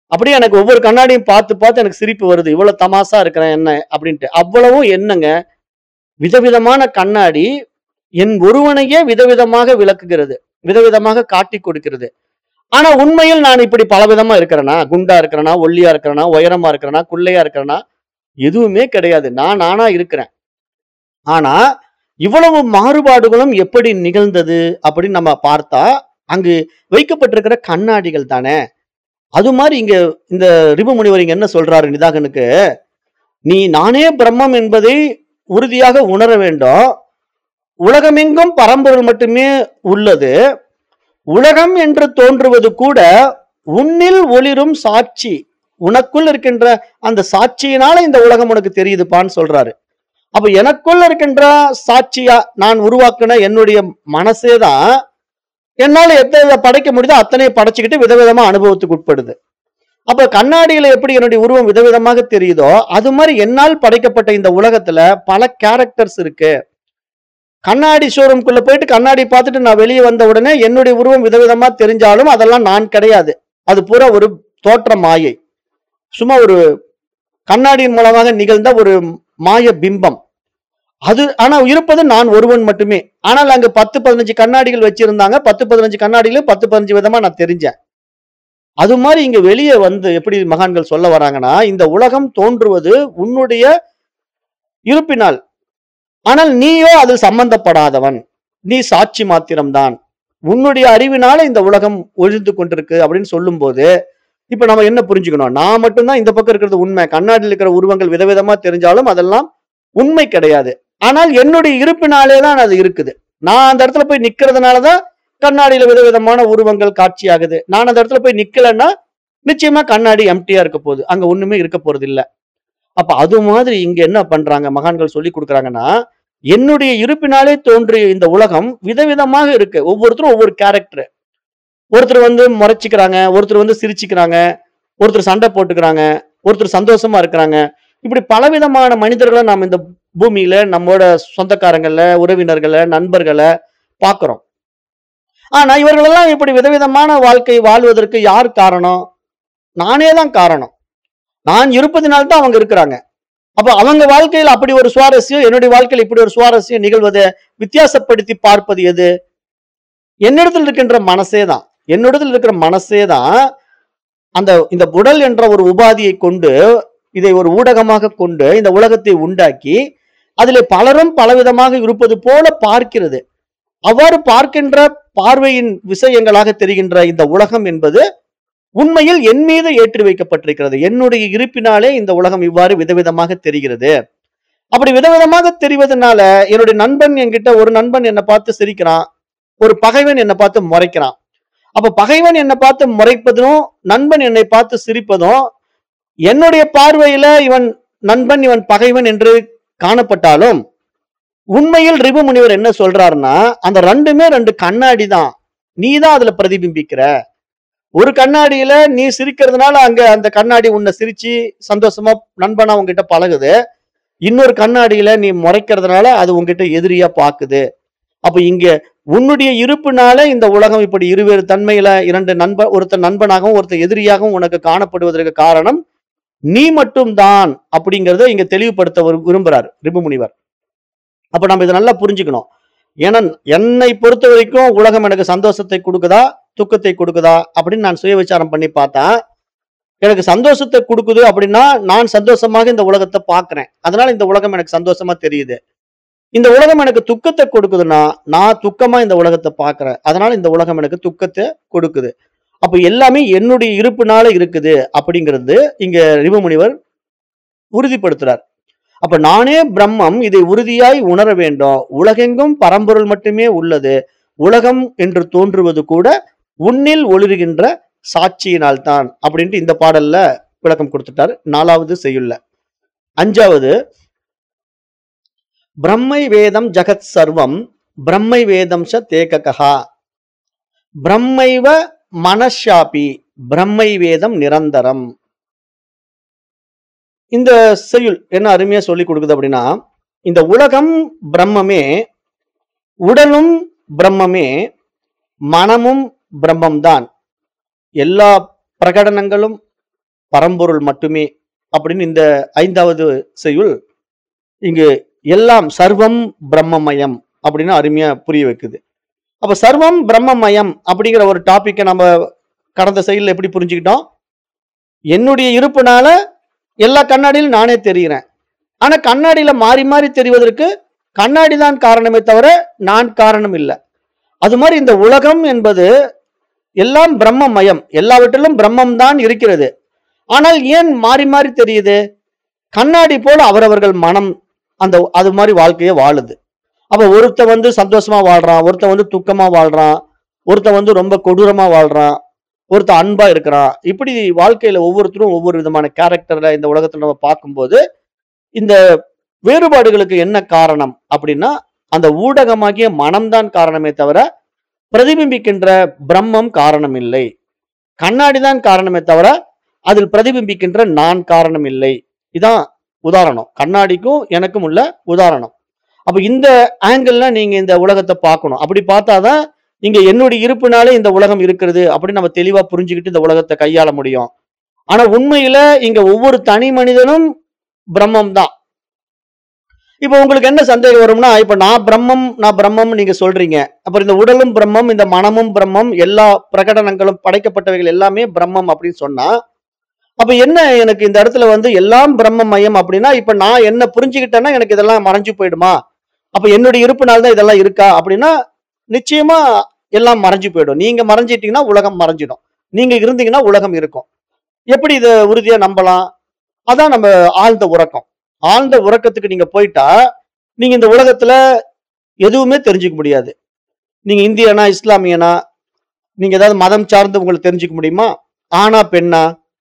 அப்படியே எனக்கு ஒவ்வொரு கண்ணாடியும் பார்த்து பார்த்து எனக்கு சிரிப்பு வருது இவ்வளவு தமாசா இருக்கிறேன் என்ன அப்படின்ட்டு அவ்வளவும் என்னங்க விதவிதமான கண்ணாடி என் ஒருவனையே விதவிதமாக விளக்குகிறது விதவிதமாக காட்டி கொடுக்கிறது ஆனா உண்மையில் நான் இப்படி பலவிதமா இருக்கிறேனா குண்டா இருக்கிறேனா ஒல்லியா இருக்கிறேனா உயரமா இருக்கிறேனா குள்ளையா இருக்கிறேனா எதுவுமே கிடையாது நான் நானா இருக்கிறேன் ஆனா இவ்வளவு மாறுபாடுகளும் எப்படி நிகழ்ந்தது அப்படின்னு நம்ம பார்த்தா அங்கு வைக்கப்பட்டிருக்கிற கண்ணாடிகள் தானே அது மாதிரி இங்க இந்த ரிபு முனிவர் இங்க என்ன சொல்றாரு நிதாகனுக்கு நீ நானே பிரம்மம் என்பதை உறுதியாக உணர வேண்டும் உலகமெங்கும் பரம்பொருள் மட்டுமே உள்ளது உலகம் என்று தோன்றுவது கூட உன்னில் ஒளிரும் சாட்சி உனக்குள் இருக்கின்ற அந்த சாட்சியினால இந்த உலகம் உனக்கு தெரியுதுப்பான்னு சொல்றாரு அப்ப எனக்குள்ள இருக்கின்ற சாட்சியா நான் உருவாக்குன என்னுடைய மனசே தான் என்னால எத்தனை படைக்க முடியுதோ அத்தனை படைச்சுக்கிட்டு விதவிதமா அனுபவத்துக்கு உட்படுது அப்ப கண்ணாடியில எப்படி என்னுடைய உருவம் விதவிதமாக தெரியுதோ அது மாதிரி என்னால் படைக்கப்பட்ட இந்த உலகத்துல பல கேரக்டர்ஸ் இருக்கு கண்ணாடி ஷோரூம்குள்ள போயிட்டு கண்ணாடி பார்த்துட்டு நான் வெளியே வந்த உடனே என்னுடைய உருவம் விதவிதமா தெரிஞ்சாலும் அதெல்லாம் நான் கிடையாது அது பூரா ஒரு தோற்ற மாயை சும்மா ஒரு கண்ணாடியின் மூலமாக நிகழ்ந்த ஒரு மாய பிம்பம் அது ஆனா இருப்பது நான் ஒருவன் மட்டுமே ஆனால் அங்க பத்து பதினஞ்சு கண்ணாடிகள் வச்சிருந்தாங்க பத்து பதினஞ்சு கண்ணாடிகளும் பத்து பதினஞ்சு விதமா நான் தெரிஞ்சேன் அது மாதிரி இங்க வெளியே வந்து எப்படி மகான்கள் சொல்ல வராங்கன்னா இந்த உலகம் தோன்றுவது உன்னுடைய இருப்பினால் ஆனால் நீயோ அதில் சம்பந்தப்படாதவன் நீ சாட்சி மாத்திரம்தான் உன்னுடைய அறிவினால இந்த உலகம் ஒழிந்து கொண்டிருக்கு அப்படின்னு சொல்லும்போது இப்ப நம்ம என்ன புரிஞ்சுக்கணும் நான் மட்டும்தான் இந்த பக்கம் இருக்கிறது உண்மை கண்ணாடியில் இருக்கிற உருவங்கள் விதவிதமா தெரிஞ்சாலும் அதெல்லாம் உண்மை கிடையாது ஆனால் என்னுடைய இருப்பினாலே தான் அது இருக்குது நான் அந்த இடத்துல போய் நிக்கிறதுனாலதான் கண்ணாடியில விதவிதமான உருவங்கள் காட்சியாகுது நான் அந்த இடத்துல போய் நிக்கலைன்னா நிச்சயமா கண்ணாடி எம்டியா இருக்க போகுது அங்க ஒண்ணுமே இருக்க போறது இல்ல அப்ப அது மாதிரி இங்க என்ன பண்றாங்க மகான்கள் சொல்லி கொடுக்குறாங்கன்னா என்னுடைய இருப்பினாலே தோன்றிய இந்த உலகம் விதவிதமாக இருக்கு ஒவ்வொருத்தரும் ஒவ்வொரு கேரக்டர் ஒருத்தர் வந்து முறைச்சிக்கிறாங்க ஒருத்தர் வந்து சிரிச்சுக்கிறாங்க ஒருத்தர் சண்டை போட்டுக்கிறாங்க ஒருத்தர் சந்தோஷமா இருக்கிறாங்க இப்படி பலவிதமான மனிதர்களை நாம் இந்த பூமியில நம்மோட சொந்தக்காரங்கள உறவினர்களை நண்பர்களை பார்க்கிறோம் ஆனா இவர்களெல்லாம் இப்படி விதவிதமான வாழ்க்கை வாழ்வதற்கு யார் காரணம் நானே தான் காரணம் நான் இருப்பதினால்தான் அவங்க இருக்கிறாங்க அப்ப அவங்க வாழ்க்கையில் அப்படி ஒரு சுவாரஸ்யம் என்னுடைய வாழ்க்கையில் இப்படி ஒரு சுவாரஸ்யம் நிகழ்வதை வித்தியாசப்படுத்தி பார்ப்பது எது என்னிடத்தில் இருக்கின்ற மனசே தான் என்னிடத்தில் இருக்கிற மனசே தான் அந்த இந்த உடல் என்ற ஒரு உபாதியை கொண்டு இதை ஒரு ஊடகமாக கொண்டு இந்த உலகத்தை உண்டாக்கி அதிலே பலரும் பலவிதமாக இருப்பது போல பார்க்கிறது அவ்வாறு பார்க்கின்ற பார்வையின் விஷயங்களாக தெரிகின்ற இந்த உலகம் என்பது உண்மையில் என் மீது ஏற்றி வைக்கப்பட்டிருக்கிறது என்னுடைய இருப்பினாலே இந்த உலகம் இவ்வாறு விதவிதமாக தெரிகிறது அப்படி விதவிதமாக தெரிவதனால என்னுடைய நண்பன் என்கிட்ட ஒரு நண்பன் என்னை பார்த்து சிரிக்கிறான் ஒரு பகைவன் என்னை பார்த்து முறைக்கிறான் அப்ப பகைவன் என்னை பார்த்து முறைப்பதும் நண்பன் என்னை பார்த்து சிரிப்பதும் என்னுடைய பார்வையில இவன் நண்பன் இவன் பகைவன் என்று காணப்பட்டாலும் உண்மையில் ரிபு முனிவர் என்ன சொல்றாருன்னா அந்த ரெண்டுமே ரெண்டு கண்ணாடி தான் நீ தான் அதுல பிரதிபிம்பிக்கிற ஒரு கண்ணாடியில நீ சிரிக்கிறதுனால அங்க அந்த கண்ணாடி உன்னை சிரிச்சு சந்தோஷமா நண்பனா உங்ககிட்ட பழகுது இன்னொரு கண்ணாடியில நீ முறைக்கிறதுனால அது உங்ககிட்ட எதிரியா பாக்குது அப்ப இங்க உன்னுடைய இருப்புனால இந்த உலகம் இப்படி இருவேறு தன்மையில இரண்டு நண்பன் ஒருத்தர் நண்பனாகவும் ஒருத்தர் எதிரியாகவும் உனக்கு காணப்படுவதற்கு காரணம் நீ மட்டும்தான் அப்படிங்கறத இங்க தெளிவுபடுத்த விரு- விரும்புறார் ரிபு முனிவர் அப்ப நம்ம இதை நல்லா புரிஞ்சுக்கணும் ஏன்னா என்னை பொறுத்த வரைக்கும் உலகம் எனக்கு சந்தோஷத்தை கொடுக்குதா துக்கத்தை கொடுக்குதா அப்படின்னு நான் சுய விசாரம் பண்ணி பார்த்தா எனக்கு சந்தோஷத்தை கொடுக்குது அப்படின்னா நான் சந்தோஷமாக இந்த உலகத்தை பார்க்கிறேன் அதனால இந்த உலகம் எனக்கு சந்தோஷமா தெரியுது இந்த உலகம் எனக்கு துக்கத்தை கொடுக்குதுன்னா நான் துக்கமா இந்த உலகத்தை பார்க்கிறேன் அதனால இந்த உலகம் எனக்கு துக்கத்தை கொடுக்குது அப்ப எல்லாமே என்னுடைய இருப்புனால இருக்குது அப்படிங்கிறது இங்க ரிபுமுனிவர் உறுதிப்படுத்துறார் அப்ப நானே பிரம்மம் இதை உறுதியாய் உணர வேண்டும் உலகெங்கும் பரம்பொருள் மட்டுமே உள்ளது உலகம் என்று தோன்றுவது கூட உன்னில் ஒளிருகின்ற சாட்சியினால் தான் அப்படின்ட்டு இந்த பாடல்ல விளக்கம் கொடுத்துட்டார் நாலாவது செய்யுள்ள அஞ்சாவது பிரம்மை வேதம் ஜகத் சர்வம் பிரம்மை வேதம் ச தேககா பிரம்மைவ மனஷாபி பிரம்மை வேதம் நிரந்தரம் இந்த செய்யுள் என்ன அருமையா சொல்லி கொடுக்குது அப்படின்னா இந்த உலகம் பிரம்மமே உடலும் பிரம்மமே மனமும் பிரம்மம்தான் எல்லா பிரகடனங்களும் பரம்பொருள் மட்டுமே அப்படின்னு இந்த ஐந்தாவது செய்யுள் இங்கு எல்லாம் சர்வம் பிரம்மமயம் அப்படின்னு அருமையா புரிய வைக்குது அப்ப சர்வம் பிரம்மமயம் அப்படிங்கிற ஒரு டாபிக்கை நம்ம கடந்த செயலில் எப்படி புரிஞ்சுக்கிட்டோம் என்னுடைய இருப்புனால எல்லா கண்ணாடியிலும் நானே தெரிகிறேன் ஆனா கண்ணாடியில மாறி மாறி தெரிவதற்கு கண்ணாடி தான் காரணமே தவிர நான் காரணம் இல்லை அது மாதிரி இந்த உலகம் என்பது எல்லாம் பிரம்மமயம் எல்லாவற்றிலும் பிரம்மம் தான் இருக்கிறது ஆனால் ஏன் மாறி மாறி தெரியுது கண்ணாடி போல அவரவர்கள் மனம் அந்த அது மாதிரி வாழ்க்கையை வாழுது அப்ப ஒருத்த வந்து சந்தோஷமா வாழ்றான் ஒருத்த வந்து துக்கமா வாழ்றான் ஒருத்த வந்து ரொம்ப கொடூரமா வாழ்றான் ஒருத்த அன்பா இருக்கிறான் இப்படி வாழ்க்கையில ஒவ்வொருத்தரும் ஒவ்வொரு விதமான கேரக்டர்ல இந்த உலகத்துல நம்ம பார்க்கும்போது இந்த வேறுபாடுகளுக்கு என்ன காரணம் அப்படின்னா அந்த ஊடகமாகிய மனம்தான் காரணமே தவிர பிரதிபிம்பிக்கின்ற பிரம்மம் காரணம் இல்லை கண்ணாடி தான் காரணமே தவிர அதில் பிரதிபிம்பிக்கின்ற நான் காரணம் இல்லை இதான் உதாரணம் கண்ணாடிக்கும் எனக்கும் உள்ள உதாரணம் அப்ப இந்த ஆங்கிள் நீங்க இந்த உலகத்தை பார்க்கணும் அப்படி பார்த்தாதான் இங்க என்னுடைய இருப்புனாலே இந்த உலகம் இருக்கிறது அப்படின்னு நம்ம தெளிவா புரிஞ்சுக்கிட்டு இந்த உலகத்தை கையாள முடியும் ஆனா உண்மையில இங்க ஒவ்வொரு தனி மனிதனும் பிரம்மம் தான் இப்ப உங்களுக்கு என்ன சந்தேகம் வரும்னா இப்ப நான் பிரம்மம் நான் பிரம்மம் நீங்க சொல்றீங்க அப்புறம் இந்த உடலும் பிரம்மம் இந்த மனமும் பிரம்மம் எல்லா பிரகடனங்களும் படைக்கப்பட்டவைகள் எல்லாமே பிரம்மம் அப்படின்னு சொன்னா அப்ப என்ன எனக்கு இந்த இடத்துல வந்து எல்லாம் பிரம்மமயம் அப்படின்னா இப்ப நான் என்ன புரிஞ்சுக்கிட்டேன்னா எனக்கு இதெல்லாம் மறைஞ்சு போயிடுமா அப்ப என்னுடைய இருப்புனால தான் இதெல்லாம் இருக்கா அப்படின்னா நிச்சயமா எல்லாம் மறைஞ்சு போயிடும் நீங்க மறைஞ்சிட்டீங்கன்னா உலகம் மறைஞ்சிடும் நீங்க இருந்தீங்கன்னா உலகம் இருக்கும் எப்படி இதை உறுதியா நம்பலாம் அதான் நம்ம ஆழ்ந்த உறக்கம் ஆழ்ந்த உறக்கத்துக்கு நீங்க போயிட்டா நீங்க இந்த உலகத்துல எதுவுமே தெரிஞ்சுக்க முடியாது நீங்க இந்தியனா இஸ்லாமியனா நீங்க ஏதாவது மதம் சார்ந்து உங்களுக்கு தெரிஞ்சுக்க முடியுமா ஆனா பெண்ணா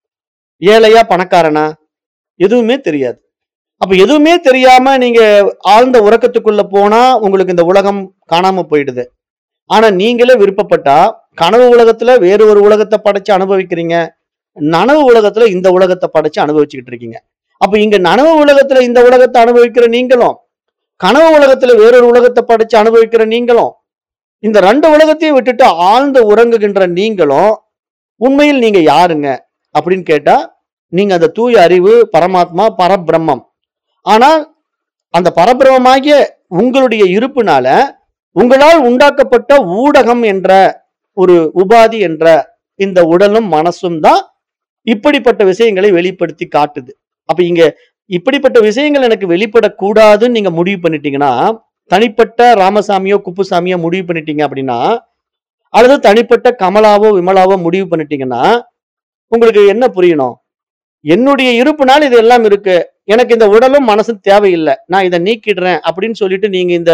ஏழையா பணக்காரனா எதுவுமே தெரியாது அப்ப எதுவுமே தெரியாம நீங்க ஆழ்ந்த உறக்கத்துக்குள்ள போனா உங்களுக்கு இந்த உலகம் காணாம போயிடுது ஆனா நீங்களே விருப்பப்பட்டா கனவு உலகத்துல வேறு ஒரு உலகத்தை படைச்சு அனுபவிக்கிறீங்க நனவு உலகத்துல இந்த உலகத்தை படைச்சு அனுபவிச்சுக்கிட்டு இருக்கீங்க அப்ப இங்க நனவு உலகத்துல இந்த உலகத்தை அனுபவிக்கிற நீங்களும் கனவு உலகத்துல வேறொரு உலகத்தை படைச்சு அனுபவிக்கிற நீங்களும் இந்த ரெண்டு உலகத்தையும் விட்டுட்டு ஆழ்ந்து உறங்குகின்ற நீங்களும் உண்மையில் நீங்க யாருங்க அப்படின்னு கேட்டா நீங்க அந்த தூய அறிவு பரமாத்மா பரபிரம்மம் ஆனால் அந்த பரபிரமமாகிய உங்களுடைய இருப்புனால உங்களால் உண்டாக்கப்பட்ட ஊடகம் என்ற ஒரு உபாதி என்ற இந்த உடலும் மனசும் தான் இப்படிப்பட்ட விஷயங்களை வெளிப்படுத்தி காட்டுது அப்ப இங்க இப்படிப்பட்ட விஷயங்கள் எனக்கு வெளிப்படக்கூடாதுன்னு நீங்க முடிவு பண்ணிட்டீங்கன்னா தனிப்பட்ட ராமசாமியோ குப்புசாமியோ முடிவு பண்ணிட்டீங்க அப்படின்னா அல்லது தனிப்பட்ட கமலாவோ விமலாவோ முடிவு பண்ணிட்டீங்கன்னா உங்களுக்கு என்ன புரியணும் என்னுடைய இருப்புனால இது எல்லாம் இருக்கு எனக்கு இந்த உடலும் மனசும் தேவையில்லை நான் இதை நீக்கிடுறேன் அப்படின்னு சொல்லிட்டு நீங்க இந்த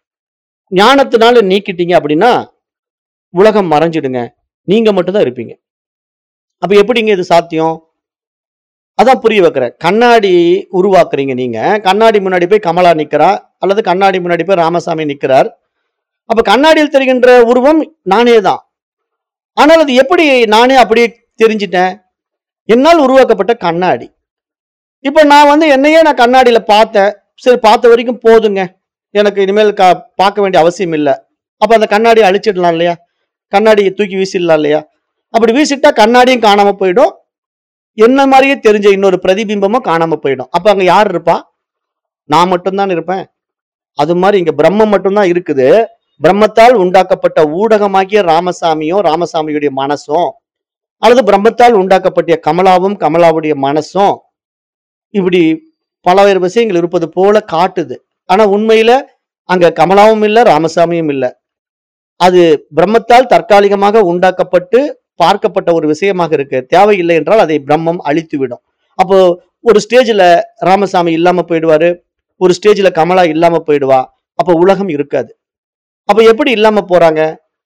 ஞானத்தினால நீக்கிட்டீங்க அப்படின்னா உலகம் மறைஞ்சிடுங்க நீங்க மட்டும்தான் இருப்பீங்க அப்ப எப்படிங்க இது சாத்தியம் அதான் புரிய வைக்கிறேன் கண்ணாடி உருவாக்குறீங்க நீங்க கண்ணாடி முன்னாடி போய் கமலா நிக்கிறா அல்லது கண்ணாடி முன்னாடி போய் ராமசாமி நிக்கிறார் அப்ப கண்ணாடியில் தெரிகின்ற உருவம் நானே தான் ஆனால் அது எப்படி நானே அப்படியே தெரிஞ்சிட்டேன் என்னால் உருவாக்கப்பட்ட கண்ணாடி இப்ப நான் வந்து என்னையே நான் கண்ணாடியில பார்த்தேன் சரி பார்த்த வரைக்கும் போதுங்க எனக்கு இனிமேல் க பார்க்க வேண்டிய அவசியம் இல்லை அப்ப அந்த கண்ணாடியை அழிச்சிடலாம் இல்லையா கண்ணாடியை தூக்கி வீசிடலாம் இல்லையா அப்படி வீசிட்டா கண்ணாடியும் காணாம போயிடும் என்ன மாதிரியே தெரிஞ்ச இன்னொரு பிரதிபிம்பமும் காணாம போயிடும் அப்ப அங்க யார் இருப்பா நான் மட்டும்தான் இருப்பேன் அது மாதிரி இங்க பிரம்மம் மட்டும்தான் இருக்குது பிரம்மத்தால் உண்டாக்கப்பட்ட ஊடகமாகிய ராமசாமியும் ராமசாமியுடைய மனசும் அல்லது பிரம்மத்தால் உண்டாக்கப்பட்ட கமலாவும் கமலாவுடைய மனசும் இப்படி பலவேறு விஷயங்கள் இருப்பது போல காட்டுது ஆனா உண்மையில அங்க கமலாவும் இல்ல ராமசாமியும் இல்ல அது பிரம்மத்தால் தற்காலிகமாக உண்டாக்கப்பட்டு பார்க்கப்பட்ட ஒரு விஷயமாக இருக்கு தேவையில்லை என்றால் அதை பிரம்மம் அழித்து விடும் அப்போ ஒரு ஸ்டேஜ்ல ராமசாமி இல்லாம போயிடுவாரு ஒரு ஸ்டேஜ்ல கமலா இல்லாம போயிடுவா அப்ப உலகம் இருக்காது அப்ப எப்படி இல்லாம போறாங்க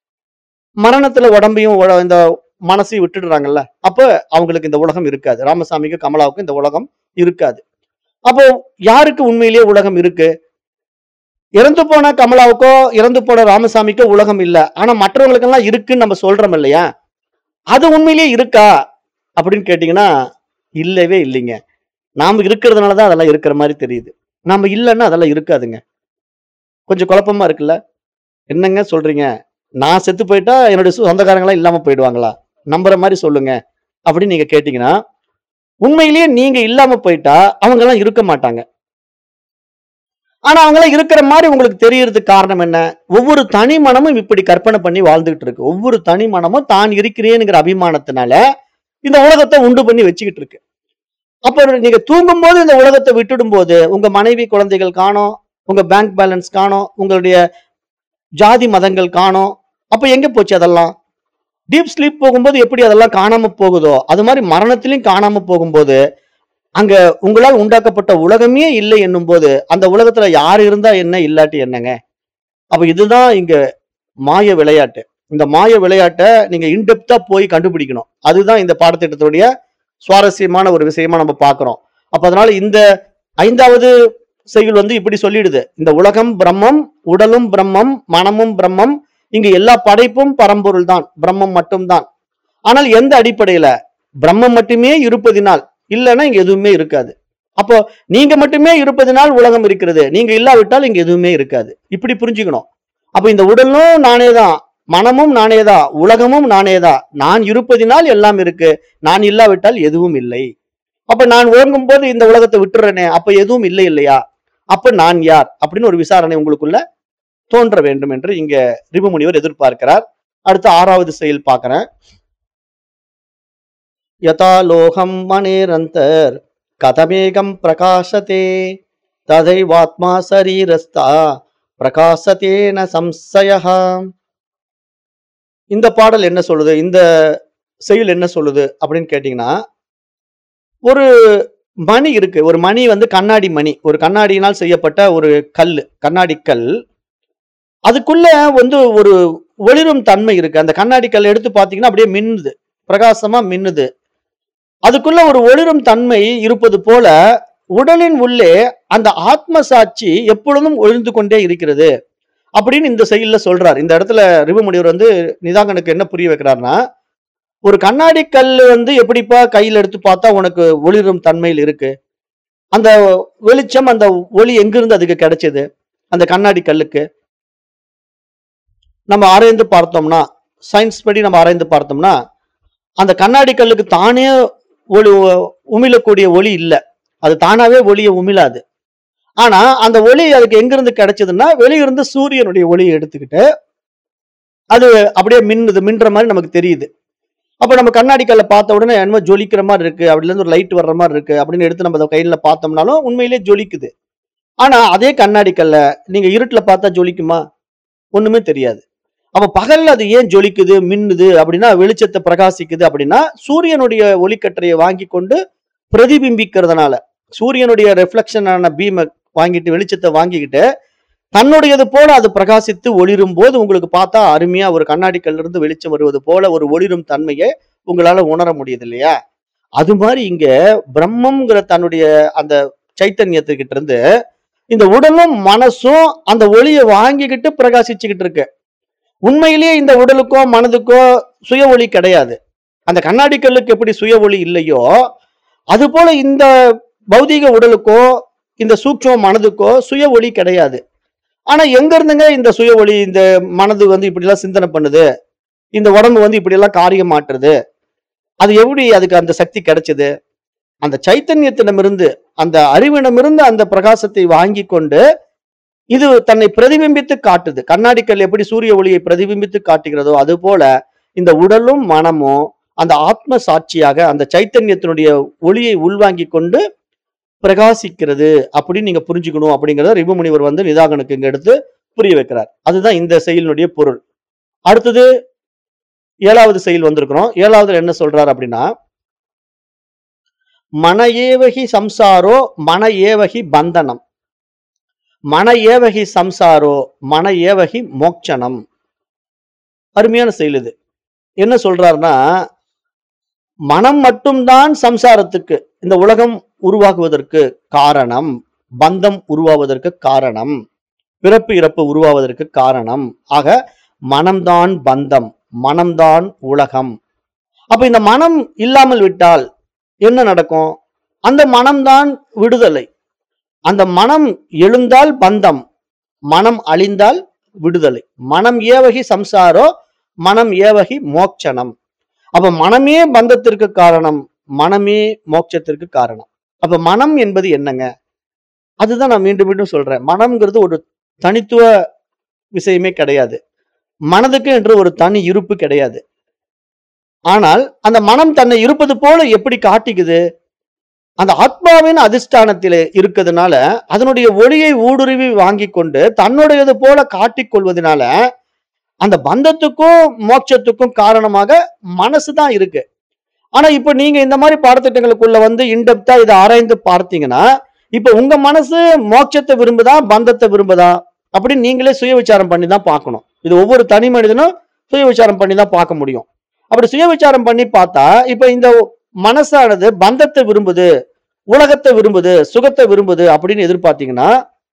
மரணத்துல உடம்பையும் உட- இந்த மனசையும் விட்டுடுறாங்கல்ல அப்ப அவங்களுக்கு இந்த உலகம் இருக்காது ராமசாமிக்கும் கமலாவுக்கும் இந்த உலகம் இருக்காது அப்போ யாருக்கு உண்மையிலேயே உலகம் இருக்கு இறந்து போன கமலாவுக்கோ இறந்து போன ராமசாமிக்கோ உலகம் இல்ல ஆனா மற்றவங்களுக்கெல்லாம் இருக்குன்னு நம்ம சொல்றோம் இல்லையா அது உண்மையிலேயே இருக்கா அப்படின்னு கேட்டீங்கன்னா இல்லவே இல்லைங்க நாம இருக்கிறதுனால தான் அதெல்லாம் இருக்கிற மாதிரி தெரியுது நாம இல்லைன்னா அதெல்லாம் இருக்காதுங்க கொஞ்சம் குழப்பமா இருக்குல்ல என்னங்க சொல்றீங்க நான் செத்து போயிட்டா என்னுடைய சொந்தக்காரங்களாம் இல்லாம போயிடுவாங்களா நம்புற மாதிரி சொல்லுங்க அப்படின்னு நீங்க கேட்டீங்கன்னா உண்மையிலேயே நீங்க இல்லாம போயிட்டா அவங்க எல்லாம் இருக்க மாட்டாங்க ஆனா அவங்க எல்லாம் இருக்கிற மாதிரி உங்களுக்கு தெரியறதுக்கு காரணம் என்ன ஒவ்வொரு தனி மனமும் இப்படி கற்பனை பண்ணி வாழ்ந்துகிட்டு இருக்கு ஒவ்வொரு தனி மனமும் தான் இருக்கிறேங்கிற அபிமானத்தினால இந்த உலகத்தை உண்டு பண்ணி வச்சுக்கிட்டு இருக்கு அப்ப நீங்க தூங்கும்போது இந்த உலகத்தை விட்டுடும் போது உங்க மனைவி குழந்தைகள் காணோம் உங்க பேங்க் பேலன்ஸ் காணோம் உங்களுடைய ஜாதி மதங்கள் காணோம் அப்ப எங்க போச்சு அதெல்லாம் டீப் ஸ்லீப் போகும்போது எப்படி அதெல்லாம் காணாம போகுதோ அது மாதிரி மரணத்திலையும் காணாம போகும்போது அங்க உங்களால் உண்டாக்கப்பட்ட உலகமே இல்லை என்னும் போது அந்த உலகத்துல யார் இருந்தா என்ன இல்லாட்டி என்னங்க அப்ப இதுதான் இங்க மாய விளையாட்டு இந்த மாய விளையாட்டை நீங்க இன்டெப்தா போய் கண்டுபிடிக்கணும் அதுதான் இந்த பாடத்திட்டத்துடைய சுவாரஸ்யமான ஒரு விஷயமா நம்ம பார்க்கிறோம் அப்ப அதனால இந்த ஐந்தாவது செய்யுள் வந்து இப்படி சொல்லிடுது இந்த உலகம் பிரம்மம் உடலும் பிரம்மம் மனமும் பிரம்மம் இங்க எல்லா படைப்பும் பரம்பொருள் தான் பிரம்மம் மட்டும்தான் ஆனால் எந்த அடிப்படையில பிரம்மம் மட்டுமே இருப்பதினால் இல்லைன்னா இங்க எதுவுமே இருக்காது அப்போ நீங்க மட்டுமே இருப்பதினால் உலகம் இருக்கிறது நீங்க இல்லாவிட்டால் இங்க எதுவுமே இருக்காது இப்படி புரிஞ்சுக்கணும் அப்ப இந்த உடலும் நானே தான் மனமும் நானே தான் உலகமும் நானே தான் நான் இருப்பதினால் எல்லாம் இருக்கு நான் இல்லாவிட்டால் எதுவும் இல்லை அப்ப நான் ஓங்கும் போது இந்த உலகத்தை விட்டுறேனே அப்ப எதுவும் இல்லை இல்லையா அப்ப நான் யார் அப்படின்னு ஒரு விசாரணை உங்களுக்குள்ள தோன்ற வேண்டும் என்று இங்க ரிபுமுனிவர் எதிர்பார்க்கிறார் அடுத்து ஆறாவது செயல் பார்க்கிறேன் யதா லோகம் மனேரந்தர் கதமேகம் பிரகாசத்தே ததைவாத்மா சரீரஸ்தா பிரகாசத்தேன சம்சயா இந்த பாடல் என்ன சொல்லுது இந்த செயல் என்ன சொல்லுது அப்படின்னு கேட்டீங்கன்னா ஒரு மணி இருக்கு ஒரு மணி வந்து கண்ணாடி மணி ஒரு கண்ணாடியினால் செய்யப்பட்ட ஒரு கல் கண்ணாடி கல் அதுக்குள்ள வந்து ஒரு ஒளிரும் தன்மை இருக்கு அந்த கண்ணாடி கல் எடுத்து பார்த்தீங்கன்னா அப்படியே மின்னுது பிரகாசமா மின்னுது அதுக்குள்ள ஒரு ஒளிரும் தன்மை இருப்பது போல உடலின் உள்ளே அந்த ஆத்ம சாட்சி எப்பொழுதும் ஒளிர்ந்து கொண்டே இருக்கிறது அப்படின்னு இந்த செயல்ல சொல்றார் இந்த இடத்துல ரிபுமுடிவர் வந்து நிதாங்கனுக்கு என்ன புரிய வைக்கிறாருன்னா ஒரு கண்ணாடி கல் வந்து எப்படிப்பா கையில் எடுத்து பார்த்தா உனக்கு ஒளிரும் தன்மையில் இருக்கு அந்த வெளிச்சம் அந்த ஒளி எங்கிருந்து அதுக்கு கிடைச்சது அந்த கண்ணாடி கல்லுக்கு நம்ம ஆராய்ந்து பார்த்தோம்னா சயின்ஸ் படி நம்ம ஆராய்ந்து பார்த்தோம்னா அந்த கண்ணாடி கல்லுக்கு தானே ஒளி உமிழக்கூடிய ஒளி இல்லை அது தானாவே ஒளியை உமிழாது ஆனா அந்த ஒளி அதுக்கு எங்கிருந்து கிடைச்சதுன்னா வெளியிருந்து சூரியனுடைய ஒளியை எடுத்துக்கிட்டு அது அப்படியே மின்னுது மின்ற மாதிரி நமக்கு தெரியுது அப்ப நம்ம கண்ணாடி கல்ல பார்த்த உடனே என்னமோ ஜொலிக்கிற மாதிரி இருக்கு அப்படில இருந்து ஒரு லைட் வர்ற மாதிரி இருக்கு அப்படின்னு எடுத்து நம்ம அதை கையில பார்த்தோம்னாலும் உண்மையிலேயே ஜொலிக்குது ஆனா அதே கண்ணாடி கல்ல நீங்க இருட்டுல பார்த்தா ஜொலிக்குமா ஒண்ணுமே தெரியாது அப்ப பகல்ல அது ஏன் ஜொலிக்குது மின்னுது அப்படின்னா வெளிச்சத்தை பிரகாசிக்குது அப்படின்னா சூரியனுடைய ஒளிக்கற்றையை வாங்கி கொண்டு பிரதிபிம்பிக்கிறதுனால சூரியனுடைய ரெஃப்ளெக்ஷனான பீமை வாங்கிட்டு வெளிச்சத்தை வாங்கிக்கிட்டு தன்னுடையது போல அது பிரகாசித்து ஒளிரும் போது உங்களுக்கு பார்த்தா அருமையா ஒரு கண்ணாடி கல்ல இருந்து வெளிச்சம் வருவது போல ஒரு ஒளிரும் தன்மையை உங்களால உணர முடியுது இல்லையா அது மாதிரி இங்க பிரம்மம்ங்கிற தன்னுடைய அந்த சைத்தன்யத்துக்கிட்ட இருந்து இந்த உடலும் மனசும் அந்த ஒளியை வாங்கிக்கிட்டு பிரகாசிச்சுக்கிட்டு இருக்கு உண்மையிலேயே இந்த உடலுக்கோ மனதுக்கோ சுய ஒளி கிடையாது அந்த கண்ணாடி கல்லுக்கு எப்படி சுய ஒளி இல்லையோ அது போல இந்த பௌதீக உடலுக்கோ இந்த சூக்ஷ்ம மனதுக்கோ சுய ஒளி கிடையாது ஆனா எங்க இருந்துங்க இந்த சுய ஒளி இந்த மனது வந்து இப்படி எல்லாம் சிந்தனை பண்ணுது இந்த உடம்பு வந்து இப்படி எல்லாம் காரியம் மாற்றுது அது எப்படி அதுக்கு அந்த சக்தி கிடைச்சது அந்த சைத்தன்யத்திடமிருந்து அந்த அறிவிடமிருந்து அந்த பிரகாசத்தை வாங்கி கொண்டு இது தன்னை பிரதிபிம்பித்து காட்டுது கண்ணாடி கல் எப்படி சூரிய ஒளியை பிரதிபிம்பித்து காட்டுகிறதோ அது போல இந்த உடலும் மனமும் அந்த ஆத்ம சாட்சியாக அந்த சைத்தன்யத்தினுடைய ஒளியை உள்வாங்கி கொண்டு பிரகாசிக்கிறது அப்படின்னு நீங்க புரிஞ்சுக்கணும் அப்படிங்கறத ரிபு முனிவர் வந்து நிதாகனுக்கு இங்க எடுத்து புரிய வைக்கிறார் அதுதான் இந்த செயலினுடைய பொருள் அடுத்தது ஏழாவது செயல் வந்திருக்கிறோம் ஏழாவதுல என்ன சொல்றார் அப்படின்னா மன ஏவகி சம்சாரோ மன ஏவகி பந்தனம் மன ஏவகி சம்சாரோ மன ஏவகி மோட்சணம் அருமையான செயல் இது என்ன சொல்றாருன்னா மனம் மட்டும்தான் சம்சாரத்துக்கு இந்த உலகம் உருவாகுவதற்கு காரணம் பந்தம் உருவாவதற்கு காரணம் பிறப்பு இறப்பு உருவாவதற்கு காரணம் ஆக மனம்தான் பந்தம் மனம்தான் உலகம் அப்ப இந்த மனம் இல்லாமல் விட்டால் என்ன நடக்கும் அந்த மனம்தான் விடுதலை அந்த மனம் எழுந்தால் பந்தம் மனம் அழிந்தால் விடுதலை மனம் ஏவகி சம்சாரோ மனம் ஏவகி மோட்சணம் அப்ப மனமே பந்தத்திற்கு காரணம் மனமே மோட்சத்திற்கு காரணம் அப்ப மனம் என்பது என்னங்க அதுதான் நான் மீண்டும் மீண்டும் சொல்றேன் மனம்ங்கிறது ஒரு தனித்துவ விஷயமே கிடையாது மனதுக்கு என்று ஒரு தனி இருப்பு கிடையாது ஆனால் அந்த மனம் தன்னை இருப்பது போல எப்படி காட்டிக்குது அந்த ஆத்மாவின் அதிஷ்டானத்திலே இருக்கிறதுனால அதனுடைய ஒளியை ஊடுருவி வாங்கி கொண்டு தன்னுடையது போல காட்டிக் கொள்வதனால அந்த பந்தத்துக்கும் மோட்சத்துக்கும் காரணமாக மனசு தான் இருக்கு ஆனா இப்ப நீங்க இந்த மாதிரி பாடத்திட்டங்களுக்குள்ள வந்து இன்டெப்தா இதை ஆராய்ந்து பார்த்தீங்கன்னா இப்ப உங்க மனசு மோட்சத்தை விரும்புதா பந்தத்தை விரும்புதா அப்படின்னு நீங்களே சுய விசாரம் பண்ணி தான் பார்க்கணும் இது ஒவ்வொரு தனி மனிதனும் சுய விசாரம் பண்ணி தான் பார்க்க முடியும் அப்படி சுய விசாரம் பண்ணி பார்த்தா இப்ப இந்த மனசானது பந்தத்தை விரும்புது உலகத்தை விரும்புது சுகத்தை விரும்புது அப்படின்னு எதிர்பார்த்தீங்கன்னா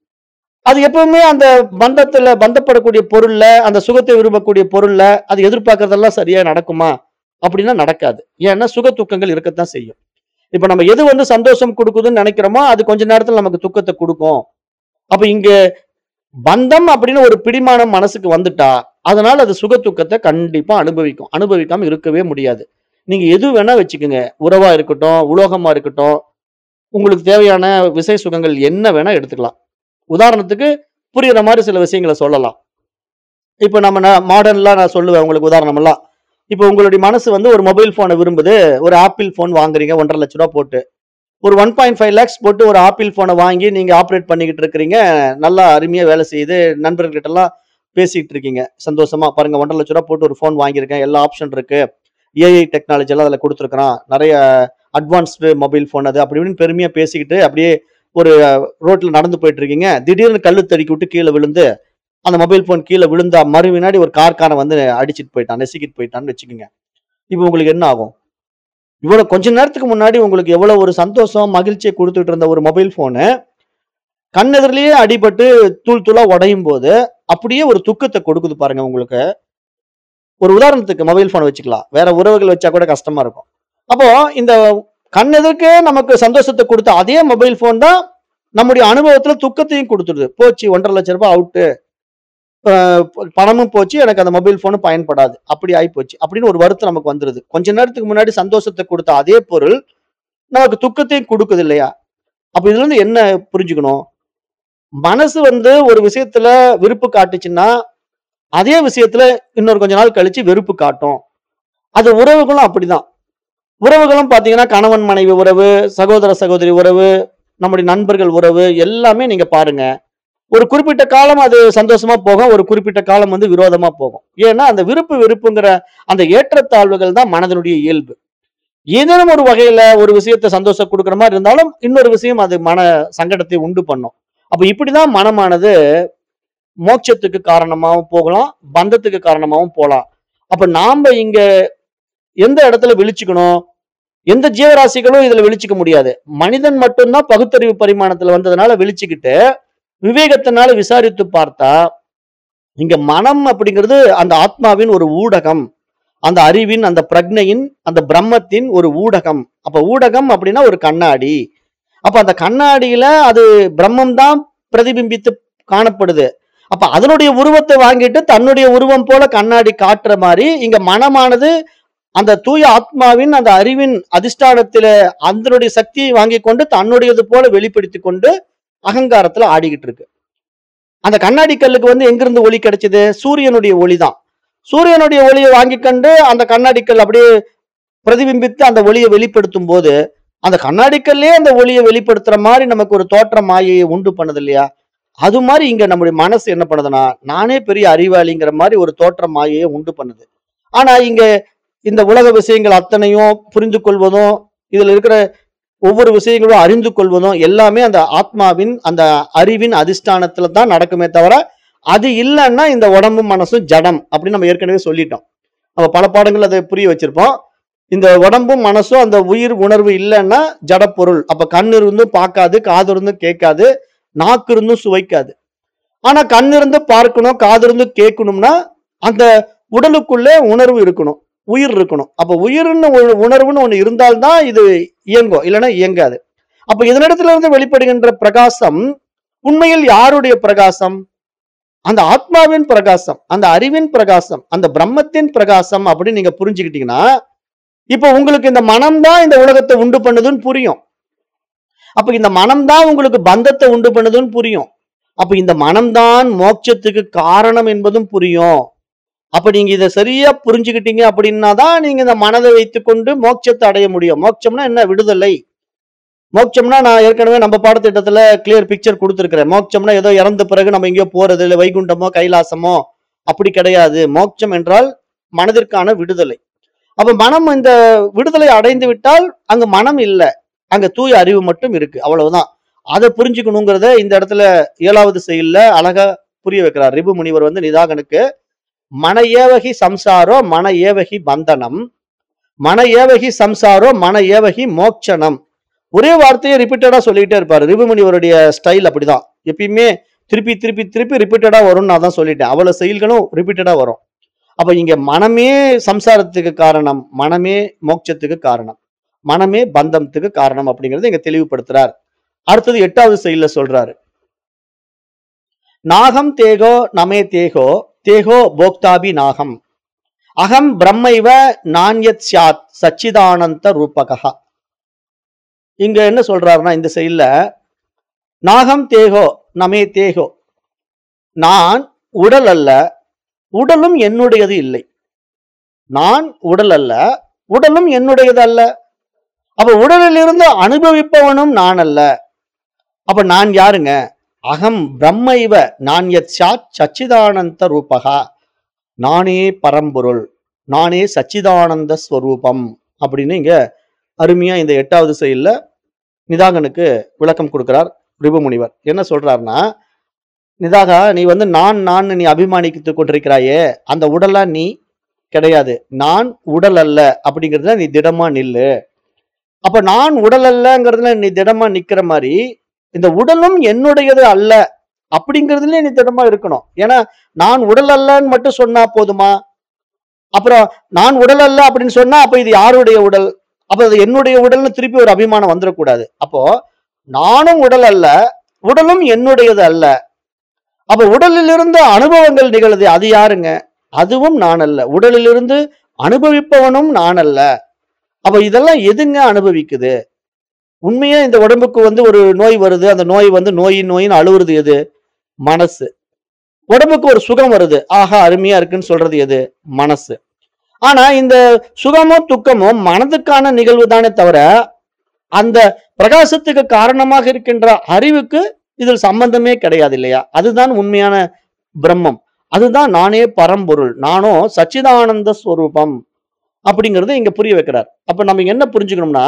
அது எப்பவுமே அந்த பந்தத்துல பந்தப்படக்கூடிய பொருள்ல அந்த சுகத்தை விரும்பக்கூடிய பொருள்ல அது எதிர்பார்க்கறதெல்லாம் சரியா நடக்குமா அப்படின்னா நடக்காது ஏன்னா சுக துக்கங்கள் இருக்கத்தான் செய்யும் இப்ப நம்ம எது வந்து சந்தோஷம் கொடுக்குதுன்னு நினைக்கிறோமோ அது கொஞ்ச நேரத்துல நமக்கு துக்கத்தை கொடுக்கும் அப்ப இங்க பந்தம் அப்படின்னு ஒரு பிடிமானம் மனசுக்கு வந்துட்டா அதனால அது சுக துக்கத்தை கண்டிப்பா அனுபவிக்கும் அனுபவிக்காம இருக்கவே முடியாது நீங்க எது வேணா வச்சுக்கோங்க உறவா இருக்கட்டும் உலோகமா இருக்கட்டும் உங்களுக்கு தேவையான விசை சுகங்கள் என்ன வேணா எடுத்துக்கலாம் உதாரணத்துக்கு புரியுற மாதிரி சில விஷயங்களை சொல்லலாம் இப்போ நம்ம மாடர்ன்லாம் நான் சொல்லுவேன் உங்களுக்கு உதாரணமெல்லாம் இப்போ உங்களுடைய மனசு வந்து ஒரு மொபைல் ஃபோனை விரும்புது ஒரு ஆப்பிள் ஃபோன் வாங்குறீங்க ஒன்றரை லட்ச ரூபா போட்டு ஒரு ஒன் பாயிண்ட் ஃபைவ் லேக்ஸ் போட்டு ஒரு ஆப்பிள் ஃபோனை வாங்கி நீங்க ஆப்ரேட் பண்ணிக்கிட்டு இருக்கிறீங்க நல்லா அருமையா வேலை செய்யுது நண்பர்கள்கிட்ட எல்லாம் பேசிட்டு இருக்கீங்க சந்தோஷமா பாருங்க ஒன்றரை லட்ச ரூபா போட்டு ஒரு ஃபோன் வாங்கியிருக்கேன் எல்லா ஆப்ஷன் இருக்கு ஏஐ டெக்னாலஜி எல்லாம் அதில் கொடுத்துருக்குறான் நிறைய அட்வான்ஸ்டு மொபைல் ஃபோன் அது அப்படி இப்படின்னு பெருமையா பேசிக்கிட்டு அப்படியே ஒரு ரோட்ல நடந்து போயிட்டு இருக்கீங்க திடீர்னு கல்லு தடுக்கி விட்டு கீழே விழுந்து அந்த மொபைல் ஃபோன் கீழே விழுந்தா மறு வினாடி ஒரு கார்கான வந்து அடிச்சிட்டு போயிட்டான் நெசிக்கிட்டு போயிட்டான்னு வச்சுக்கோங்க இப்போ உங்களுக்கு என்ன ஆகும் இவ்வளவு கொஞ்ச நேரத்துக்கு முன்னாடி உங்களுக்கு எவ்வளவு ஒரு சந்தோஷம் மகிழ்ச்சியை கொடுத்துட்டு இருந்த ஒரு மொபைல் போனு கண்ணெதிரிலேயே அடிபட்டு தூள் தூளா உடையும் போது அப்படியே ஒரு துக்கத்தை கொடுக்குது பாருங்க உங்களுக்கு ஒரு உதாரணத்துக்கு மொபைல் போன் வச்சுக்கலாம் வேற உறவுகள் வச்சா கூட கஷ்டமா இருக்கும் அப்போ இந்த கண்ணெதிர்க்கே நமக்கு சந்தோஷத்தை கொடுத்த அதே மொபைல் போன் தான் நம்முடைய அனுபவத்துல துக்கத்தையும் கொடுத்துருது போச்சு ஒன்றரை லட்சம் ரூபாய் அவுட்டு பணமும் போச்சு எனக்கு அந்த மொபைல் போனும் பயன்படாது அப்படி ஆகி போச்சு அப்படின்னு ஒரு வருத்தம் நமக்கு வந்துருது கொஞ்ச நேரத்துக்கு முன்னாடி சந்தோஷத்தை கொடுத்த அதே பொருள் நமக்கு துக்கத்தையும் கொடுக்குது இல்லையா அப்ப இதுல இருந்து என்ன புரிஞ்சுக்கணும் மனசு வந்து ஒரு விஷயத்துல விருப்பு காட்டுச்சுன்னா அதே விஷயத்துல இன்னொரு கொஞ்ச நாள் கழிச்சு வெறுப்பு காட்டும் அது உறவுகளும் அப்படிதான் உறவுகளும் பாத்தீங்கன்னா கணவன் மனைவி உறவு சகோதர சகோதரி உறவு நம்முடைய நண்பர்கள் உறவு எல்லாமே நீங்க பாருங்க ஒரு குறிப்பிட்ட காலம் அது சந்தோஷமா போகும் ஒரு குறிப்பிட்ட காலம் வந்து விரோதமா போகும் ஏன்னா அந்த விருப்பு வெறுப்புங்கிற அந்த ஏற்றத்தாழ்வுகள் தான் மனதனுடைய இயல்பு ஏதேனும் ஒரு வகையில ஒரு விஷயத்தை சந்தோஷம் கொடுக்குற மாதிரி இருந்தாலும் இன்னொரு விஷயம் அது மன சங்கடத்தை உண்டு பண்ணும் அப்ப இப்படிதான் மனமானது மோட்சத்துக்கு காரணமாகவும் போகலாம் பந்தத்துக்கு காரணமாகவும் போகலாம் அப்ப நாம இங்க எந்த இடத்துல விழிச்சுக்கணும் எந்த ஜீவராசிகளும் இதுல விழிச்சுக்க முடியாது மனிதன் மட்டும்தான் பகுத்தறிவு பரிமாணத்துல வந்ததுனால விழிச்சுக்கிட்டு விவேகத்தினால விசாரித்து பார்த்தா இங்க மனம் அப்படிங்கிறது அந்த ஆத்மாவின் ஒரு ஊடகம் அந்த அறிவின் அந்த பிரக்னையின் அந்த பிரம்மத்தின் ஒரு ஊடகம் அப்ப ஊடகம் அப்படின்னா ஒரு கண்ணாடி அப்ப அந்த கண்ணாடியில அது பிரம்மம் தான் பிரதிபிம்பித்து காணப்படுது அப்ப அதனுடைய உருவத்தை வாங்கிட்டு தன்னுடைய உருவம் போல கண்ணாடி காட்டுற மாதிரி இங்க மனமானது அந்த தூய ஆத்மாவின் அந்த அறிவின் அதிஷ்டானத்தில அதனுடைய சக்தியை வாங்கி கொண்டு தன்னுடையது போல வெளிப்படுத்தி கொண்டு அகங்காரத்துல ஆடிக்கிட்டு இருக்கு அந்த கண்ணாடி கல்லுக்கு வந்து எங்கிருந்து ஒளி கிடைச்சது சூரியனுடைய ஒளி தான் சூரியனுடைய ஒளியை வாங்கி கண்டு அந்த கண்ணாடி கல் அப்படியே பிரதிபிம்பித்து அந்த ஒளியை வெளிப்படுத்தும் போது அந்த கண்ணாடி கல்லே அந்த ஒளியை வெளிப்படுத்துற மாதிரி நமக்கு ஒரு தோற்ற மாயையை உண்டு பண்ணுது இல்லையா அது மாதிரி இங்க நம்முடைய மனசு என்ன பண்ணுதுன்னா நானே பெரிய அறிவாளிங்கிற மாதிரி ஒரு தோற்ற மாயையை உண்டு பண்ணுது ஆனா இங்க இந்த உலக விஷயங்கள் அத்தனையும் புரிந்து கொள்வதும் இதுல இருக்கிற ஒவ்வொரு விஷயங்களும் அறிந்து கொள்வதும் எல்லாமே அந்த ஆத்மாவின் அந்த அறிவின் அதிஷ்டானத்துல தான் நடக்குமே தவிர அது இல்லைன்னா இந்த உடம்பும் மனசும் ஜடம் அப்படின்னு நம்ம ஏற்கனவே சொல்லிட்டோம் நம்ம பல பாடங்கள் அதை புரிய வச்சிருப்போம் இந்த உடம்பும் மனசும் அந்த உயிர் உணர்வு இல்லைன்னா ஜடப்பொருள் அப்ப கண் இருந்தும் பார்க்காது காது இருந்தும் கேட்காது நாக்கு இருந்தும் சுவைக்காது ஆனா கண் இருந்து பார்க்கணும் காது இருந்து கேட்கணும்னா அந்த உடலுக்குள்ளே உணர்வு இருக்கணும் உயிர் இருக்கணும் அப்ப உயிர்னு ஒரு உணர்வுன்னு ஒண்ணு இருந்தால்தான் இது இயங்கும் இல்லைன்னா இயங்காது அப்ப இதனிடத்துல இருந்து வெளிப்படுகின்ற பிரகாசம் உண்மையில் யாருடைய பிரகாசம் அந்த ஆத்மாவின் பிரகாசம் அந்த அறிவின் பிரகாசம் அந்த பிரம்மத்தின் பிரகாசம் அப்படின்னு நீங்க புரிஞ்சுக்கிட்டீங்கன்னா இப்போ உங்களுக்கு இந்த மனம் தான் இந்த உலகத்தை உண்டு பண்ணுதுன்னு புரியும் அப்ப இந்த மனம் தான் உங்களுக்கு பந்தத்தை உண்டு பண்ணுதுன்னு புரியும் அப்ப இந்த மனம்தான் மோட்சத்துக்கு காரணம் என்பதும் புரியும் அப்ப நீங்க இதை சரியா புரிஞ்சுக்கிட்டீங்க அப்படின்னா தான் நீங்க இந்த மனதை வைத்துக்கொண்டு மோட்சத்தை அடைய முடியும் மோட்சம்னா என்ன விடுதலை மோட்சம்னா நான் ஏற்கனவே நம்ம பாடத்திட்டத்துல கிளியர் பிக்சர் கொடுத்துருக்கிறேன் மோட்சம்னா ஏதோ இறந்த பிறகு நம்ம எங்கேயோ போறது இல்லை வைகுண்டமோ கைலாசமோ அப்படி கிடையாது மோட்சம் என்றால் மனதிற்கான விடுதலை அப்ப மனம் இந்த விடுதலை அடைந்து விட்டால் அங்க மனம் இல்லை அங்க தூய அறிவு மட்டும் இருக்கு அவ்வளவுதான் அதை புரிஞ்சுக்கணுங்கிறத இந்த இடத்துல ஏழாவது செயல்ல அழகா புரிய வைக்கிறார் ரிபு முனிவர் வந்து நிதாகனுக்கு மன ஏவகி சம்சாரோ மன ஏவகி பந்தனம் மன ஏவகி சம்சாரோ மன ஏவகி மோட்சணம் ஒரே வார்த்தையை ரிப்பீட்டடா சொல்லிட்டே இருப்பாரு ரிபு முனிவருடைய ஸ்டைல் அப்படிதான் எப்பயுமே திருப்பி திருப்பி திருப்பி ரிப்பீட்டடா வரும்னு நான் தான் சொல்லிட்டேன் அவ்வளவு செயல்களும் ரிப்பீட்டடா வரும் அப்ப இங்க மனமே சம்சாரத்துக்கு காரணம் மனமே மோட்சத்துக்கு காரணம் மனமே பந்தத்துக்கு காரணம் அப்படிங்கறத இங்க தெளிவுபடுத்துறார் அடுத்தது எட்டாவது செயல்ல சொல்றாரு நாகம் தேகோ நமே தேகோ தேகோ போக்தாபி நாகம் அகம் பிரம்மைவ நான்யத் சாத் சச்சிதானந்த ரூபகா இங்க என்ன சொல்றாருன்னா இந்த செயல்ல நாகம் தேகோ நமே தேகோ நான் உடல் அல்ல உடலும் என்னுடையது இல்லை நான் உடல் அல்ல உடலும் என்னுடையது அல்ல அப்ப உடலிலிருந்து அனுபவிப்பவனும் நான் அல்ல அப்ப நான் யாருங்க அகம் பிரம்மைவ நான் யத் சாத் சச்சிதானந்த ரூபகா நானே பரம்பொருள் நானே சச்சிதானந்த ஸ்வரூபம் அப்படின்னு இங்க அருமையா இந்த எட்டாவது செயல்ல நிதாகனுக்கு விளக்கம் கொடுக்கிறார் ரிபுமுனிவர் என்ன சொல்றாருன்னா நிதாகா நீ வந்து நான் நான் நீ அபிமானித்து கொண்டிருக்கிறாயே அந்த உடலா நீ கிடையாது நான் உடல் அல்ல அப்படிங்கிறதுல நீ திடமா நில்லு அப்ப நான் உடல் அல்லங்கிறதுல நீ திடமா நிக்கிற மாதிரி இந்த உடலும் என்னுடையது அல்ல அப்படிங்கிறதுல நீ திடமா இருக்கணும் ஏன்னா நான் உடல் அல்லன்னு மட்டும் சொன்னா போதுமா அப்புறம் நான் உடல் அல்ல அப்படின்னு சொன்னா அப்ப இது யாருடைய உடல் அப்ப அது என்னுடைய உடல்னு திருப்பி ஒரு அபிமானம் வந்துடக்கூடாது அப்போ நானும் உடல் அல்ல உடலும் என்னுடையது அல்ல அப்ப உடலிலிருந்து அனுபவங்கள் நிகழுது அது யாருங்க அதுவும் நான் அல்ல உடலிலிருந்து அனுபவிப்பவனும் நான் அல்ல அப்ப இதெல்லாம் எதுங்க அனுபவிக்குது உண்மையா இந்த உடம்புக்கு வந்து ஒரு நோய் வருது அந்த நோய் வந்து நோயின் நோயின்னு அழுவுறது எது மனசு உடம்புக்கு ஒரு சுகம் வருது ஆஹா அருமையா இருக்குன்னு சொல்றது எது மனசு ஆனா இந்த சுகமோ துக்கமோ மனதுக்கான நிகழ்வு தானே தவிர அந்த பிரகாசத்துக்கு காரணமாக இருக்கின்ற அறிவுக்கு இதில் சம்பந்தமே கிடையாது இல்லையா அதுதான் உண்மையான பிரம்மம் அதுதான் நானே பரம்பொருள் நானோ சச்சிதானந்த ஸ்வரூபம் அப்படிங்கறத இங்க புரிய வைக்கிறார் அப்ப நம்ம என்ன புரிஞ்சுக்கணும்னா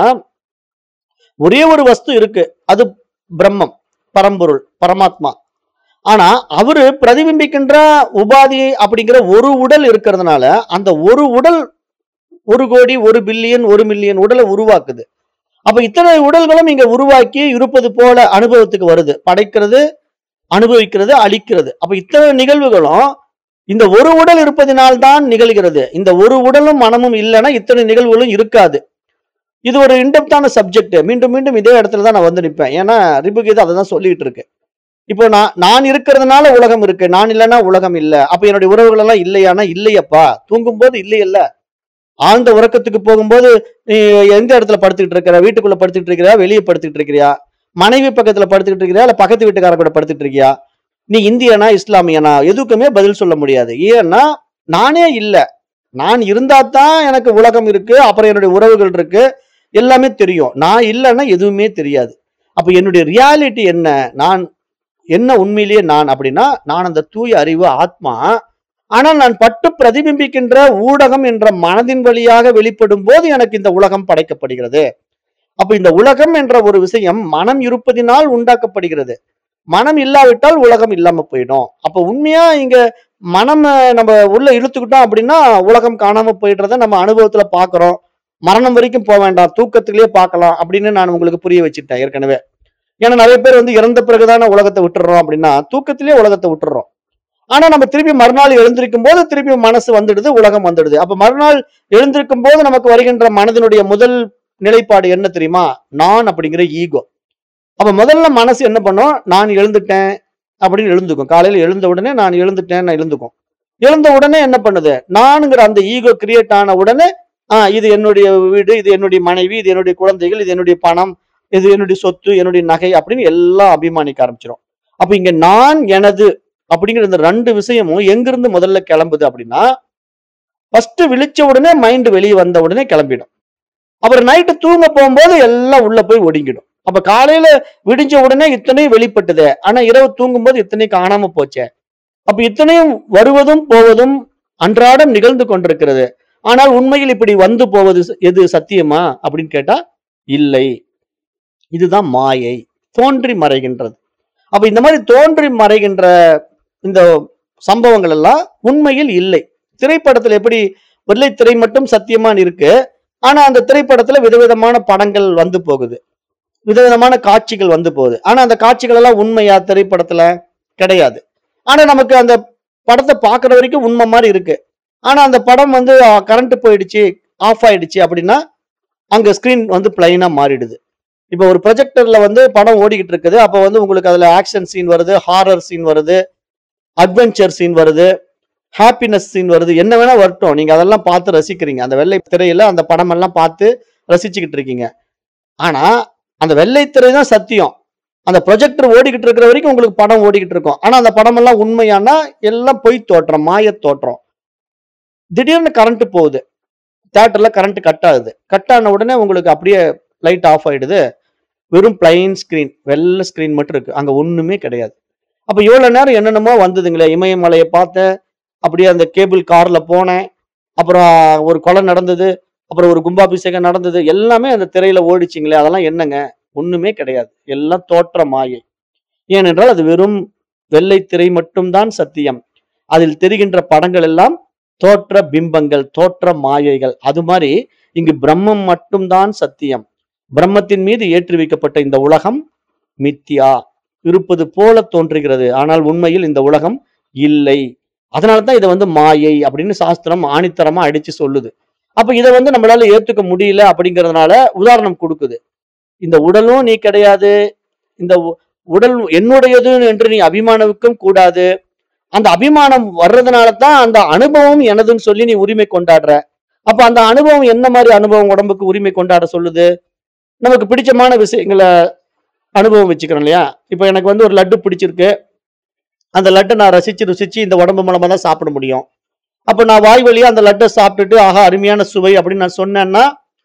ஒரே ஒரு வஸ்து இருக்கு அது பிரம்மம் பரம்பொருள் பரமாத்மா ஆனா அவரு பிரதிபிம்பிக்கின்ற உபாதி அப்படிங்கிற ஒரு உடல் இருக்கிறதுனால அந்த ஒரு உடல் ஒரு கோடி ஒரு பில்லியன் ஒரு மில்லியன் உடலை உருவாக்குது அப்ப இத்தனை உடல்களும் இங்க உருவாக்கி இருப்பது போல அனுபவத்துக்கு வருது படைக்கிறது அனுபவிக்கிறது அழிக்கிறது அப்ப இத்தனை நிகழ்வுகளும் இந்த ஒரு உடல் இருப்பதினால்தான் நிகழ்கிறது இந்த ஒரு உடலும் மனமும் இல்லைன்னா இத்தனை நிகழ்வுகளும் இருக்காது இது ஒரு இன்டெப்தான சப்ஜெக்ட் மீண்டும் மீண்டும் இதே இடத்துல தான் நான் வந்து நிற்பேன் ஏன்னா ரிபுகீதா அதை தான் சொல்லிட்டு இருக்கு இப்போ நான் நான் இருக்கிறதுனால உலகம் இருக்கு நான் இல்லைன்னா உலகம் இல்ல அப்ப என்னுடைய உறவுகள் எல்லாம் இல்லையானா இல்லையப்பா தூங்கும் போது இல்லையல்ல ஆழ்ந்த உறக்கத்துக்கு போகும்போது நீ எந்த இடத்துல படுத்துக்கிட்டு இருக்கிற வீட்டுக்குள்ள படுத்துக்கிட்டு இருக்கிறியா வெளியே படுத்துக்கிட்டு இருக்கிறியா மனைவி பக்கத்துல படுத்துக்கிட்டு இருக்கிறியா இல்ல பக்கத்து வீட்டுக்கார கூட படுத்துட்டு இருக்கியா நீ இந்தியனா இஸ்லாமியனா எதுக்குமே பதில் சொல்ல முடியாது ஏன்னா நானே இல்ல நான் இருந்தா தான் எனக்கு உலகம் இருக்கு அப்புறம் என்னுடைய உறவுகள் இருக்கு எல்லாமே தெரியும் நான் இல்லைன்னா எதுவுமே தெரியாது அப்ப என்னுடைய ரியாலிட்டி என்ன நான் என்ன உண்மையிலேயே நான் அப்படின்னா நான் அந்த தூய அறிவு ஆத்மா ஆனால் நான் பட்டு பிரதிபிம்பிக்கின்ற ஊடகம் என்ற மனதின் வழியாக வெளிப்படும் போது எனக்கு இந்த உலகம் படைக்கப்படுகிறது அப்ப இந்த உலகம் என்ற ஒரு விஷயம் மனம் இருப்பதினால் உண்டாக்கப்படுகிறது மனம் இல்லாவிட்டால் உலகம் இல்லாம போயிடும் அப்ப உண்மையா இங்க மனம் அஹ், நம்ம உள்ள இழுத்துக்கிட்டோம் அப்படின்னா உலகம் காணாம போயிடுறத நம்ம அனுபவத்துல பாக்குறோம் மரணம் வரைக்கும் போக வேண்டாம் தூக்கத்திலேயே பார்க்கலாம் அப்படின்னு நான் உங்களுக்கு புரிய வச்சுட்டேன் ஏற்கனவே ஏன்னா நிறைய பேர் வந்து இறந்த பிறகுதானே உலகத்தை விட்டுறோம் அப்படின்னா தூக்கத்திலேயே உலகத்தை விட்டுறோம் ஆனா நம்ம திருப்பி மறுநாள் எழுந்திருக்கும் போது திருப்பி மனசு வந்துடுது உலகம் வந்துடுது அப்ப மறுநாள் எழுந்திருக்கும் போது நமக்கு வருகின்ற மனதினுடைய முதல் நிலைப்பாடு என்ன தெரியுமா நான் அப்படிங்கிற ஈகோ அப்ப முதல்ல மனசு என்ன பண்ணும் நான் எழுந்துட்டேன் அப்படின்னு எழுந்துக்கும் காலையில எழுந்த உடனே நான் எழுந்துட்டேன் நான் எழுந்துக்கும் எழுந்த உடனே என்ன பண்ணுது நானுங்கிற அந்த ஈகோ கிரியேட் ஆன உடனே ஆ இது என்னுடைய வீடு இது என்னுடைய மனைவி இது என்னுடைய குழந்தைகள் இது என்னுடைய பணம் இது என்னுடைய சொத்து என்னுடைய நகை அப்படின்னு எல்லாம் அபிமானிக்க ஆரம்பிச்சிடும் அப்ப இங்க நான் எனது அப்படிங்கிற இந்த ரெண்டு விஷயமும் எங்கிருந்து முதல்ல கிளம்புது அப்படின்னா ஃபர்ஸ்ட் விழிச்ச உடனே மைண்ட் வெளியே வந்த உடனே கிளம்பிடும் அப்புறம் நைட்டு தூங்க போகும்போது எல்லாம் உள்ள போய் ஒடுங்கிடும் அப்ப காலையில விடிஞ்ச உடனே இத்தனையும் வெளிப்பட்டது ஆனா இரவு தூங்கும்போது இத்தனையும் காணாம போச்சே அப்ப இத்தனையும் வருவதும் போவதும் அன்றாடம் நிகழ்ந்து கொண்டிருக்கிறது ஆனால் உண்மையில் இப்படி வந்து போவது ச- எது சத்தியமா அப்படின்னு கேட்டா இல்லை இதுதான் மாயை தோன்றி மறைகின்றது அப்ப இந்த மாதிரி தோன்றி மறைகின்ற இந்த சம்பவங்கள் எல்லாம் உண்மையில் இல்லை திரைப்படத்துல எப்படி வெள்ளைத்திரை மட்டும் சத்தியமான் இருக்கு ஆனா அந்த திரைப்படத்துல விதவிதமான படங்கள் வந்து போகுது விதவிதமான காட்சிகள் வந்து போகுது ஆனா அந்த காட்சிகள் எல்லாம் உண்மையா திரைப்படத்துல கிடையாது ஆனா நமக்கு அந்த படத்தை பார்க்குற வரைக்கும் உண்மை மாதிரி இருக்கு ஆனா அந்த படம் வந்து கரண்ட் போயிடுச்சு ஆஃப் ஆயிடுச்சு அப்படின்னா அங்க ஸ்கிரீன் வந்து பிளைனா மாறிடுது இப்போ ஒரு ப்ரொஜெக்டர்ல வந்து படம் ஓடிக்கிட்டு இருக்குது அப்போ வந்து உங்களுக்கு அதுல ஆக்ஷன் சீன் வருது ஹாரர் சீன் வருது அட்வென்ச்சர் சீன் வருது ஹாப்பினஸ் சீன் வருது என்ன வேணா வரட்டும் நீங்க அதெல்லாம் பார்த்து ரசிக்கிறீங்க அந்த வெள்ளை திரையில அந்த படம் எல்லாம் பார்த்து ரசிச்சுக்கிட்டு இருக்கீங்க ஆனா அந்த வெள்ளை திரை தான் சத்தியம் அந்த ப்ரொஜெக்டர் ஓடிக்கிட்டு இருக்கிற வரைக்கும் உங்களுக்கு படம் ஓடிக்கிட்டு இருக்கும் ஆனா அந்த படம் எல்லாம் உண்மையானா எல்லாம் பொய் தோற்றம் மாய தோற்றம் திடீர்னு கரண்ட் போகுது தேட்டர்ல கரண்ட் கட் ஆகுது கட் ஆன உடனே உங்களுக்கு அப்படியே லைட் ஆஃப் ஆயிடுது வெறும் பிளைன் ஸ்கிரீன் வெள்ளை ஸ்கிரீன் மட்டும் இருக்கு அங்க ஒண்ணுமே கிடையாது அப்ப இவ்வளவு நேரம் என்னென்னமோ வந்ததுங்களே இமயமலையை பார்த்தேன் அப்படியே அந்த கேபிள் கார்ல போனேன் அப்புறம் ஒரு கொலை நடந்தது அப்புறம் ஒரு கும்பாபிஷேகம் நடந்தது எல்லாமே அந்த திரையில ஓடிச்சிங்களே அதெல்லாம் என்னங்க ஒண்ணுமே கிடையாது எல்லாம் தோற்ற மாயை ஏனென்றால் அது வெறும் வெள்ளை திரை மட்டும்தான் சத்தியம் அதில் தெரிகின்ற படங்கள் எல்லாம் தோற்ற பிம்பங்கள் தோற்ற மாயைகள் அது மாதிரி இங்கு பிரம்மம் மட்டும்தான் சத்தியம் பிரம்மத்தின் மீது ஏற்றி வைக்கப்பட்ட இந்த உலகம் மித்தியா இருப்பது போல தோன்றுகிறது ஆனால் உண்மையில் இந்த உலகம் இல்லை அதனால தான் இதை வந்து மாயை அப்படின்னு சாஸ்திரம் ஆணித்தரமா அடிச்சு சொல்லுது அப்ப இதை வந்து நம்மளால ஏத்துக்க முடியல அப்படிங்கறதுனால உதாரணம் கொடுக்குது இந்த உடலும் நீ கிடையாது இந்த உ- உடல் என்னுடையது என்று நீ அபிமானவுக்கும் கூடாது அந்த அபிமானம் வர்றதுனால தான் அந்த அனுபவம் எனதுன்னு சொல்லி நீ உரிமை கொண்டாடுற அப்ப அந்த அனுபவம் என்ன மாதிரி அனுபவம் உடம்புக்கு உரிமை கொண்டாட சொல்லுது நமக்கு பிடிச்சமான விஷயங்களை அனுபவம் வச்சுக்கிறோம் இல்லையா இப்போ எனக்கு வந்து ஒரு லட்டு பிடிச்சிருக்கு அந்த லட்டை நான் ரசிச்சு ருசிச்சு இந்த உடம்பு மூலமா தான் சாப்பிட முடியும் அப்ப நான் வாய் வழியா அந்த லட்டை சாப்பிட்டுட்டு ஆஹா அருமையான சுவை அப்படின்னு நான் சொன்னேன்னா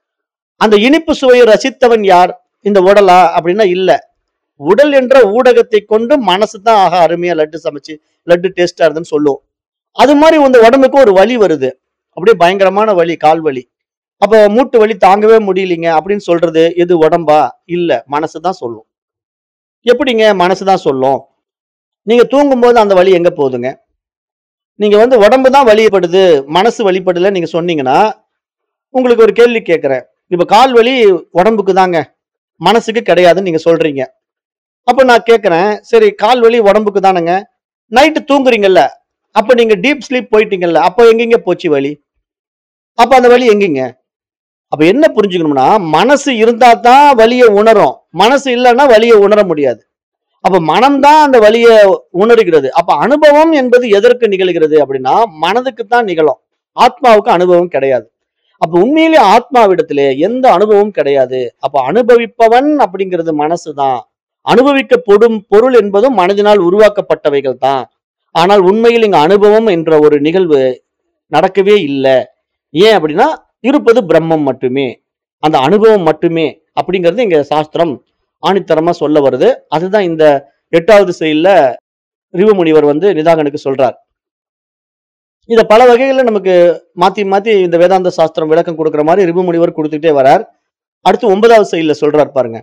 அந்த இனிப்பு சுவையை ரசித்தவன் யார் இந்த உடலா அப்படின்னா இல்ல உடல் என்ற ஊடகத்தை கொண்டு மனசு தான் ஆஹா அருமையா லட்டு சமைச்சு லட்டு டேஸ்டா இருந்துன்னு சொல்லுவோம் அது மாதிரி இந்த உடம்புக்கு ஒரு வலி வருது அப்படியே பயங்கரமான வலி கால் வலி அப்ப மூட்டு வலி தாங்கவே முடியலைங்க அப்படின்னு சொல்றது எது உடம்பா இல்ல மனசு தான் சொல்லும் எப்படிங்க மனசு தான் சொல்லும் நீங்க தூங்கும்போது அந்த வலி எங்க போகுதுங்க நீங்க வந்து உடம்பு தான் வலிப்படுது மனசு வலிப்படல நீங்க சொன்னீங்கன்னா உங்களுக்கு ஒரு கேள்வி கேட்கிறேன் இப்ப கால் வலி உடம்புக்கு தாங்க மனசுக்கு கிடையாதுன்னு நீங்க சொல்றீங்க அப்ப நான் கேட்கிறேன் சரி கால் வலி உடம்புக்கு தானேங்க நைட்டு தூங்குறீங்கல்ல அப்ப நீங்க டீப் ஸ்லீப் போயிட்டீங்கல்ல அப்ப எங்கெங்க போச்சு வலி அப்ப அந்த வலி எங்கெங்க அப்ப என்ன புரிஞ்சுக்கணும்னா மனசு இருந்தா தான் வலியை உணரும் மனசு இல்லைன்னா வலியை உணர முடியாது அப்ப மனம்தான் அந்த வலியை உணர்கிறது அப்ப அனுபவம் என்பது எதற்கு நிகழ்கிறது அப்படின்னா மனதுக்கு தான் நிகழும் ஆத்மாவுக்கு அனுபவம் கிடையாது அப்ப உண்மையிலே ஆத்மாவிடத்திலே எந்த அனுபவமும் கிடையாது அப்ப அனுபவிப்பவன் அப்படிங்கிறது மனசு தான் அனுபவிக்கப்படும் பொருள் என்பதும் மனதினால் உருவாக்கப்பட்டவைகள் தான் ஆனால் உண்மையில் இங்க அனுபவம் என்ற ஒரு நிகழ்வு நடக்கவே இல்லை ஏன் அப்படின்னா இருப்பது பிரம்மம் மட்டுமே அந்த அனுபவம் மட்டுமே அப்படிங்கிறது இங்க சாஸ்திரம் ஆணித்தரமா சொல்ல வருது அதுதான் இந்த எட்டாவது செயல்ல ரிவமுனிவர் வந்து நிதாகனுக்கு சொல்றார் இத பல வகைகள்ல நமக்கு மாத்தி மாத்தி இந்த வேதாந்த சாஸ்திரம் விளக்கம் கொடுக்கிற மாதிரி ரிபுமுனிவர் கொடுத்துட்டே வரார் அடுத்து ஒன்பதாவது செயல்ல சொல்றார் பாருங்க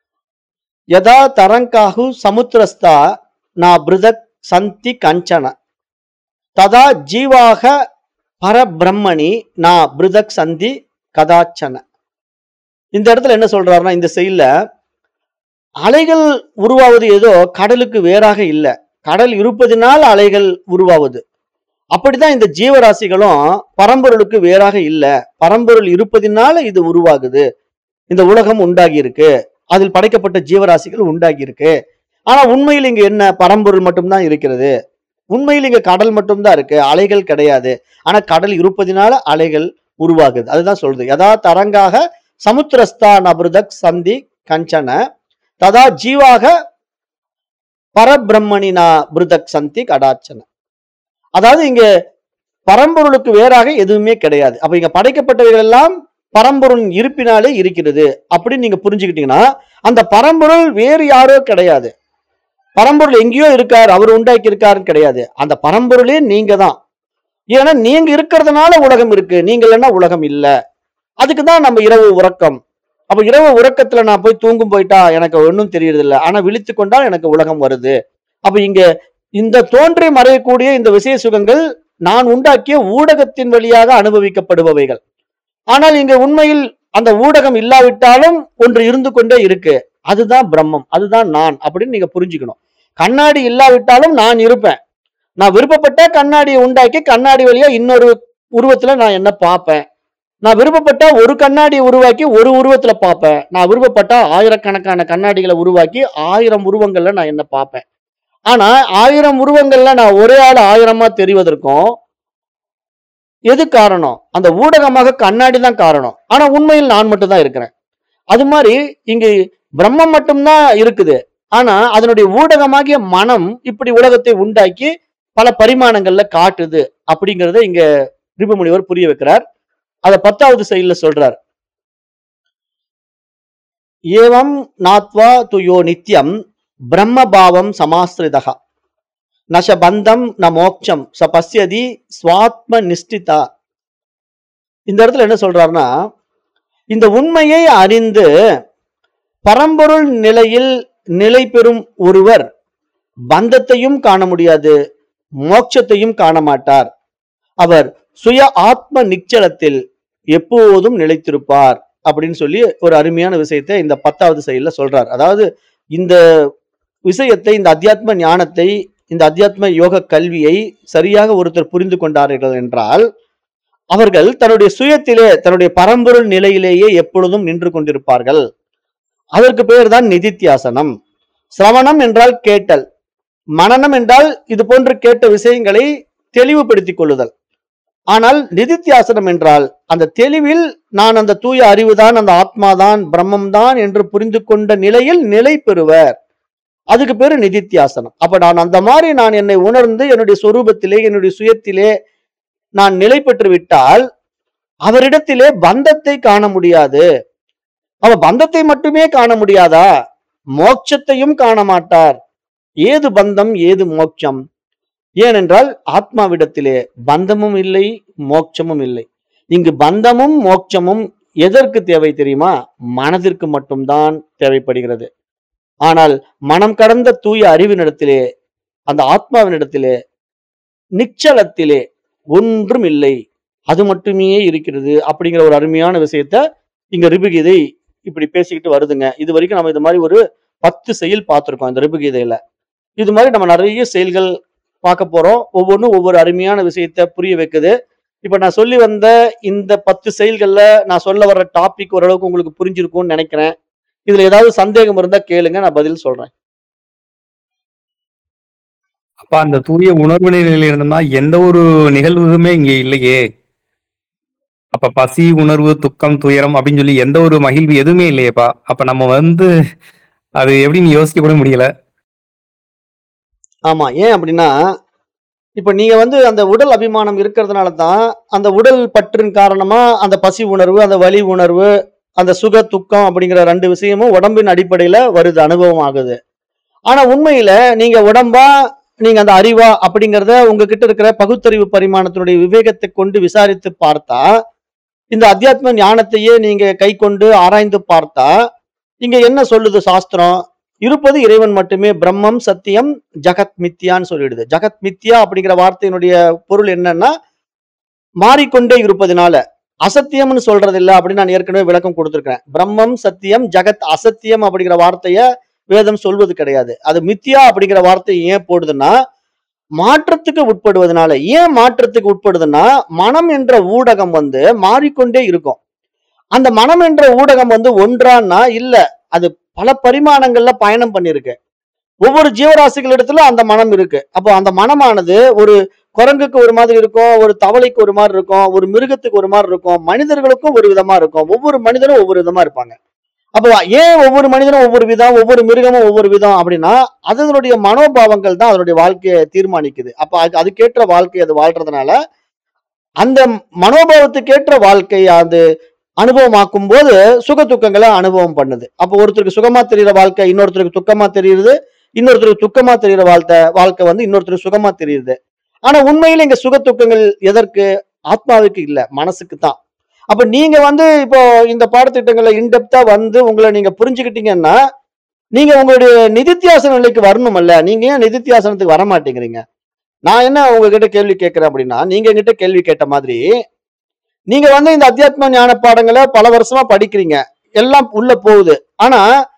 யதா தரங்காகு சமுத்திரஸ்தா நா பிருதக் சந்தி கஞ்சன ததா ஜீவாக பரபிரம்மணி நா பிருதக் சந்தி கதாச்சன இந்த இடத்துல என்ன சொல்றாருன்னா இந்த செயல்ல அலைகள் உருவாவது ஏதோ கடலுக்கு வேறாக இல்ல கடல் இருப்பதினால் அலைகள் உருவாவது அப்படிதான் இந்த ஜீவராசிகளும் பரம்பொருளுக்கு வேறாக இல்ல பரம்பொருள் இருப்பதினால இது உருவாகுது இந்த உலகம் உண்டாகி இருக்கு அதில் படைக்கப்பட்ட ஜீவராசிகள் உண்டாகி இருக்கு ஆனா உண்மையில் இங்க என்ன பரம்பொருள் மட்டும்தான் இருக்கிறது உண்மையில் இங்க கடல் மட்டும்தான் இருக்கு அலைகள் கிடையாது ஆனா கடல் இருப்பதினால அலைகள் உருவாகுது அதுதான் சொல்றது யதா தரங்காக சமுத்திரஸ்தான் அபிருதக் சந்தி கஞ்சன ததா ஜீவாக பரபிரம்மணினா பிருதக் சந்தி கடாச்சன அதாவது இங்க பரம்பொருளுக்கு வேறாக எதுவுமே கிடையாது அப்ப இங்க படைக்கப்பட்டவைகள் எல்லாம் பரம்பொருளின் இருப்பினாலே இருக்கிறது அப்படின்னு நீங்க புரிஞ்சுக்கிட்டீங்கன்னா அந்த பரம்பொருள் வேறு யாரோ கிடையாது பரம்பொருள் எங்கேயோ இருக்கார் அவர் உண்டாக்கி இருக்காருன்னு கிடையாது அந்த பரம்பொருளே நீங்க தான் ஏன்னா நீங்க இருக்கிறதுனால உலகம் இருக்கு நீங்க இல்லைன்னா உலகம் இல்ல அதுக்கு தான் நம்ம இரவு உறக்கம் அப்ப இரவு உறக்கத்துல நான் போய் தூங்கும் போயிட்டா எனக்கு ஒன்றும் தெரியறது இல்ல ஆனா விழித்து கொண்டால் எனக்கு உலகம் வருது அப்ப இங்க இந்த தோன்றி மறையக்கூடிய இந்த விசேஷ சுகங்கள் நான் உண்டாக்கிய ஊடகத்தின் வழியாக அனுபவிக்கப்படுபவைகள் ஆனால் இங்க உண்மையில் அந்த ஊடகம் இல்லாவிட்டாலும் ஒன்று இருந்து கொண்டே இருக்கு அதுதான் பிரம்மம் அதுதான் நான் அப்படின்னு நீங்க புரிஞ்சுக்கணும் கண்ணாடி இல்லாவிட்டாலும் நான் இருப்பேன் நான் விருப்பப்பட்ட கண்ணாடியை உண்டாக்கி கண்ணாடி வழியா இன்னொரு உருவத்துல நான் என்ன பார்ப்பேன் நான் விருப்பப்பட்ட ஒரு கண்ணாடியை உருவாக்கி ஒரு உருவத்துல பார்ப்பேன் நான் விருப்பப்பட்ட ஆயிரக்கணக்கான கண்ணாடிகளை உருவாக்கி ஆயிரம் உருவங்கள்ல நான் என்ன பார்ப்பேன் ஆனா ஆயிரம் உருவங்கள்ல நான் ஒரே ஆள் ஆயிரமா தெரிவதற்கும் எது காரணம் அந்த ஊடகமாக கண்ணாடி தான் காரணம் ஆனா உண்மையில் நான் மட்டும் தான் இருக்கிறேன் அது மாதிரி இங்கு பிரம்மம் மட்டும்தான் இருக்குது ஆனா அதனுடைய ஊடகமாகிய மனம் இப்படி உலகத்தை உண்டாக்கி பல பரிமாணங்கள்ல காட்டுது அப்படிங்கறத இங்க ரிபுமுனிவர் புரிய வைக்கிறார் அத பத்தாவது செயல்ல சொல்றார் ஏவம் நாத்வா துயோ நித்யம் பிரம்மபாவம் சமாஸ்ரிதா நஷ பந்தம் ந மோக்ஷம் ச பசியதி ஸ்வாத்ம நிஷ்டிதா இந்த இடத்துல என்ன சொல்றாருன்னா இந்த உண்மையை அறிந்து பரம்பொருள் நிலையில் நிலை பெறும் ஒருவர் பந்தத்தையும் காண முடியாது மோட்சத்தையும் காண மாட்டார் அவர் சுய ஆத்ம நிச்சலத்தில் எப்போதும் நிலைத்திருப்பார் அப்படின்னு சொல்லி ஒரு அருமையான விஷயத்தை இந்த பத்தாவது செயல்ல சொல்றார் அதாவது இந்த விஷயத்தை இந்த அத்தியாத்ம ஞானத்தை இந்த அத்தியாத்ம யோக கல்வியை சரியாக ஒருத்தர் புரிந்து கொண்டார்கள் என்றால் அவர்கள் தன்னுடைய சுயத்திலே தன்னுடைய பரம்பொருள் நிலையிலேயே எப்பொழுதும் நின்று கொண்டிருப்பார்கள் அதற்கு பெயர் தான் நிதித்தியாசனம் சிரவணம் என்றால் கேட்டல் மனனம் என்றால் இது போன்று கேட்ட விஷயங்களை தெளிவுபடுத்திக் கொள்ளுதல் ஆனால் நிதித்தியாசனம் என்றால் அந்த தெளிவில் நான் அந்த தூய அறிவுதான் அந்த ஆத்மாதான் பிரம்மம் தான் என்று புரிந்து கொண்ட நிலையில் நிலை பெறுவர் அதுக்கு பேரு நிதித்தியாசனம் அப்ப நான் அந்த மாதிரி நான் என்னை உணர்ந்து என்னுடைய சொரூபத்திலே என்னுடைய சுயத்திலே நான் நிலை பெற்று விட்டால் அவரிடத்திலே பந்தத்தை காண முடியாது அவ பந்தத்தை மட்டுமே காண முடியாதா மோட்சத்தையும் காண மாட்டார் ஏது பந்தம் ஏது மோட்சம் ஏனென்றால் ஆத்மாவிடத்திலே பந்தமும் இல்லை மோட்சமும் இல்லை இங்கு பந்தமும் மோட்சமும் எதற்கு தேவை தெரியுமா மனதிற்கு மட்டும்தான் தேவைப்படுகிறது ஆனால் மனம் கடந்த தூய அறிவினிடத்திலே அந்த ஆத்மாவினிடத்திலே நிச்சலத்திலே ஒன்றும் இல்லை அது மட்டுமே இருக்கிறது அப்படிங்கிற ஒரு அருமையான விஷயத்த இங்க ரிபுகீதை இப்படி பேசிக்கிட்டு வருதுங்க இது வரைக்கும் நம்ம இது மாதிரி ஒரு பத்து செயல் பார்த்திருக்கோம் இந்த ரிபுகீதையில இது மாதிரி நம்ம நிறைய செயல்கள் பார்க்க போறோம் ஒவ்வொன்றும் ஒவ்வொரு அருமையான விஷயத்த புரிய வைக்குது இப்ப நான் சொல்லி வந்த இந்த பத்து செயல்கள்ல நான் சொல்ல வர்ற டாபிக் ஓரளவுக்கு உங்களுக்கு புரிஞ்சிருக்கும்னு நினைக்கிறேன் இதுல ஏதாவது சந்தேகம் இருந்தா கேளுங்க நான் பதில் சொல்றேன் அப்ப அந்த தூய உணர்வு நிலையில இருந்தோம்னா எந்த ஒரு நிகழ்வுமே இங்க இல்லையே அப்ப பசி உணர்வு துக்கம் துயரம் அப்படின்னு சொல்லி எந்த ஒரு மகிழ்வு எதுவுமே இல்லையேப்பா அப்ப நம்ம வந்து அது எப்படின்னு யோசிக்க கூட முடியல ஆமா ஏன் அப்படின்னா இப்ப நீங்க வந்து அந்த உடல் அபிமானம் இருக்கிறதுனால தான் அந்த உடல் பற்றின் காரணமா அந்த பசி உணர்வு அந்த வலி உணர்வு அந்த சுக துக்கம் அப்படிங்கிற ரெண்டு விஷயமும் உடம்பின் அடிப்படையில வருது அனுபவம் ஆகுது ஆனா உண்மையில நீங்க உடம்பா நீங்க அந்த அறிவா அப்படிங்கறத உங்ககிட்ட இருக்கிற பகுத்தறிவு பரிமாணத்தினுடைய விவேகத்தை கொண்டு விசாரித்து பார்த்தா இந்த அத்தியாத்ம ஞானத்தையே நீங்க கை கொண்டு ஆராய்ந்து பார்த்தா இங்க என்ன சொல்லுது சாஸ்திரம் இருப்பது இறைவன் மட்டுமே பிரம்மம் சத்தியம் ஜகத் மித்யான்னு சொல்லிடுது ஜகத் மித்யா அப்படிங்கிற வார்த்தையினுடைய பொருள் என்னன்னா மாறிக்கொண்டே இருப்பதனால அசத்தியம்னு சொல்றது இல்ல அப்படின்னு நான் ஏற்கனவே விளக்கம் கொடுத்திருக்கேன் பிரம்மம் சத்தியம் ஜகத் அசத்தியம் அப்படிங்கிற வார்த்தைய வேதம் சொல்வது கிடையாது அது மித்யா அப்படிங்கிற வார்த்தை ஏன் போடுதுன்னா மாற்றத்துக்கு உட்படுவதனால ஏன் மாற்றத்துக்கு உட்படுதுன்னா மனம் என்ற ஊடகம் வந்து மாறிக்கொண்டே இருக்கும் அந்த மனம் என்ற ஊடகம் வந்து ஒன்றான்னா இல்ல அது பல பரிமாணங்கள்ல பயணம் பண்ணிருக்கு ஒவ்வொரு ஜீவராசிகளிடத்துல அந்த மனம் இருக்கு அப்போ அந்த மனமானது ஒரு குரங்குக்கு ஒரு மாதிரி இருக்கும் ஒரு தவளைக்கு ஒரு மாதிரி இருக்கும் ஒரு மிருகத்துக்கு ஒரு மாதிரி இருக்கும் மனிதர்களுக்கும் ஒரு விதமா இருக்கும் ஒவ்வொரு மனிதரும் ஒவ்வொரு விதமா இருப்பாங்க அப்போ ஏன் ஒவ்வொரு மனிதனும் ஒவ்வொரு விதம் ஒவ்வொரு மிருகமும் ஒவ்வொரு விதம் அப்படின்னா அதனுடைய மனோபாவங்கள் தான் அதனுடைய வாழ்க்கையை தீர்மானிக்குது அப்ப அது அதுக்கேற்ற வாழ்க்கை அது வாழ்றதுனால அந்த மனோபாவத்துக்கேற்ற வாழ்க்கை அது அனுபவமாக்கும் போது சுக துக்கங்களை அனுபவம் பண்ணுது அப்போ ஒருத்தருக்கு சுகமா தெரியுற வாழ்க்கை இன்னொருத்தருக்கு துக்கமா தெரியுது இன்னொருத்தருக்கு துக்கமா தெரியுற வாழ்க்கை வாழ்க்கை வந்து இன்னொருத்தருக்கு சுகமா தெரியுது ஆனா உண்மையில இங்க சுக துக்கங்கள் எதற்கு ஆத்மாவுக்கு இல்ல மனசுக்கு தான் அப்ப நீங்க வந்து இப்போ இந்த பாடத்திட்டங்களை இன்டெப்தா வந்து உங்களை நீங்க புரிஞ்சுக்கிட்டீங்கன்னா நீங்க உங்களுடைய நிதித்தியாசன நிலைக்கு வரணுமல்ல நீங்க ஏன் நிதித்தியாசனத்துக்கு வர மாட்டேங்கிறீங்க நான் என்ன உங்ககிட்ட கேள்வி கேட்கிறேன் அப்படின்னா நீங்க என்கிட்ட கேள்வி கேட்ட மாதிரி நீங்க வந்து இந்த அத்தியாத்ம ஞான பாடங்களை பல வருஷமா படிக்கிறீங்க எல்லாம் உள்ள போகுது ஆனா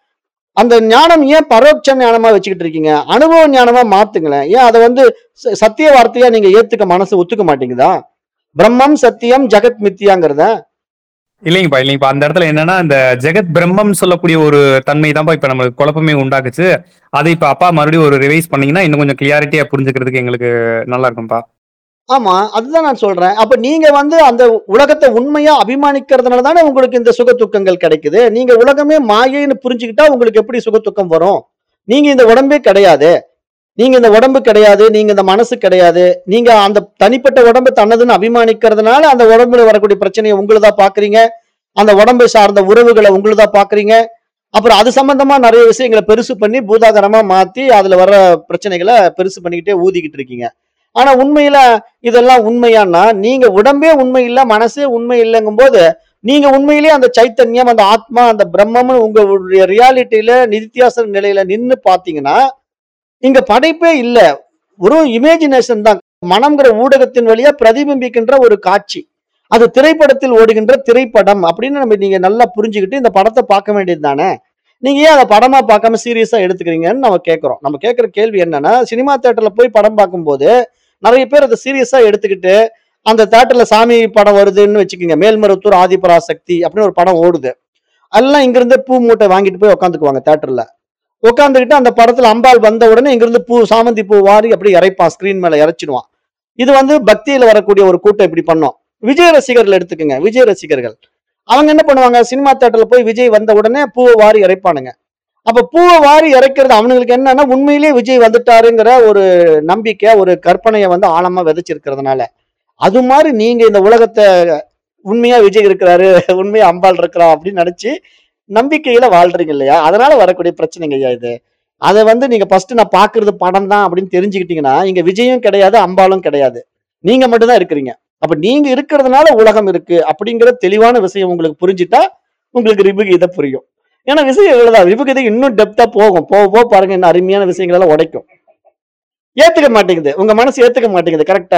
அந்த ஞானம் ஏன் பரோட்ச ஞானமா வச்சுக்கிட்டு இருக்கீங்க அனுபவ ஞானமா மாத்துங்களேன் ஏன் அதை வந்து ச- சத்திய வார்த்தையா நீங்க ஏத்துக்க மனசு ஒத்துக்க மாட்டேங்குதா பிரம்மம் சத்தியம் ஜெகத் மித்தியாங்கிறத இல்லைங்கப்பா இல்லைங்கப்பா அந்த இடத்துல என்னன்னா இந்த ஜெகத் பிரம்மம் சொல்லக்கூடிய ஒரு தன்மை தான்ப்பா இப்ப நம்மளுக்கு குழப்பமே உண்டாக்குச்சு அதை இப்ப அப்பா மறுபடியும் ஒரு ரிவைஸ் பண்ணீங்கன்னா இன்னும் கொஞ்சம் கிளியாரிட்டியா புரிஞ்சுக்கிறதுக்கு எங்களுக்கு நல்லா இருக்கும்ப்பா ஆமா அதுதான் நான் சொல்றேன் அப்ப நீங்க வந்து அந்த உலகத்தை உண்மையா அபிமானிக்கிறதுனால தானே உங்களுக்கு இந்த சுக துக்கங்கள் கிடைக்குது நீங்க உலகமே மாயைன்னு புரிஞ்சுக்கிட்டா உங்களுக்கு எப்படி சுக துக்கம் வரும் நீங்க இந்த உடம்பே கிடையாது நீங்க இந்த உடம்பு கிடையாது நீங்க இந்த மனசு கிடையாது நீங்க அந்த தனிப்பட்ட உடம்பு தன்னதுன்னு அபிமானிக்கிறதுனால அந்த உடம்புல வரக்கூடிய பிரச்சனையை உங்களுதா பாக்குறீங்க அந்த உடம்பை சார்ந்த உறவுகளை உங்களுதா பாக்குறீங்க அப்புறம் அது சம்பந்தமா நிறைய விஷயங்களை பெருசு பண்ணி பூதாகரமா மாத்தி அதுல வர பிரச்சனைகளை பெருசு பண்ணிக்கிட்டே ஊதிக்கிட்டு இருக்கீங்க ஆனா உண்மையில இதெல்லாம் உண்மையானா நீங்க உடம்பே உண்மை இல்ல மனசே உண்மை இல்லைங்கும் போது நீங்க உண்மையிலேயே அந்த சைத்தன்யம் அந்த ஆத்மா அந்த பிரம்மம்னு உங்களுடைய ரியாலிட்டியில நித்தியாசன நிலையில நின்னு பாத்தீங்கன்னா இங்க படைப்பே இல்ல ஒரு இமேஜினேஷன் தான் மனம்ங்கிற ஊடகத்தின் வழியா பிரதிபிம்பிக்கின்ற ஒரு காட்சி அது திரைப்படத்தில் ஓடுகின்ற திரைப்படம் அப்படின்னு நம்ம நீங்க நல்லா புரிஞ்சுக்கிட்டு இந்த படத்தை பார்க்க வேண்டியது தானே நீங்க ஏன் அதை படமா பார்க்காம சீரியஸா எடுத்துக்கிறீங்கன்னு நம்ம கேட்கறோம் நம்ம கேட்கிற கேள்வி என்னன்னா சினிமா தியேட்டர்ல போய் படம் பார்க்கும்போது நிறைய பேர் அதை சீரியஸா எடுத்துக்கிட்டு அந்த தேட்டர்ல சாமி படம் வருதுன்னு வச்சுக்கோங்க மேல்மருத்தூர் ஆதிபராசக்தி அப்படின்னு ஒரு படம் ஓடுது எல்லாம் இங்கிருந்து பூ மூட்டை வாங்கிட்டு போய் உட்காந்துக்குவாங்க தேட்டர்ல உட்காந்துக்கிட்டு அந்த படத்துல அம்பாள் வந்த உடனே இங்கிருந்து பூ சாமந்தி பூ வாரி அப்படி இறைப்பான் ஸ்கிரீன் மேல இறைச்சிடுவான் இது வந்து பக்தியில வரக்கூடிய ஒரு கூட்டம் இப்படி பண்ணோம் விஜய் ரசிகர்கள் எடுத்துக்கோங்க விஜய் ரசிகர்கள் அவங்க என்ன பண்ணுவாங்க சினிமா தேட்டர்ல போய் விஜய் வந்த உடனே பூவை வாரி இறைப்பானுங்க அப்ப பூவை வாரி இறைக்கிறது அவனுங்களுக்கு என்னன்னா உண்மையிலேயே விஜய் வந்துட்டாருங்கிற ஒரு நம்பிக்கை ஒரு கற்பனையை வந்து ஆழமா விதைச்சிருக்கிறதுனால அது மாதிரி நீங்க இந்த உலகத்தை உண்மையா விஜய் இருக்கிறாரு உண்மையா அம்பாள் இருக்கிறா அப்படின்னு நினைச்சு நம்பிக்கையில வாழ்றீங்க இல்லையா அதனால வரக்கூடிய பிரச்சனைங்க ஐயா இது அதை வந்து நீங்க ஃபர்ஸ்ட் நான் பாக்குறது படம் தான் அப்படின்னு தெரிஞ்சுக்கிட்டீங்கன்னா இங்க விஜயும் கிடையாது அம்பாளும் கிடையாது நீங்க மட்டும்தான் இருக்கிறீங்க அப்ப நீங்க இருக்கிறதுனால உலகம் இருக்கு அப்படிங்கிற தெளிவான விஷயம் உங்களுக்கு புரிஞ்சுட்டா உங்களுக்கு ரிபுகீதை புரியும் ஏன்னா விஷயம் இவ்வளவுதான் ரிபுகீதை இன்னும் டெப்தா போகும் போக போக பாருங்க இன்னும் அருமையான விஷயங்கள் எல்லாம் உடைக்கும் ஏத்துக்க மாட்டேங்குது உங்க மனசு ஏத்துக்க மாட்டேங்குது கரெக்டா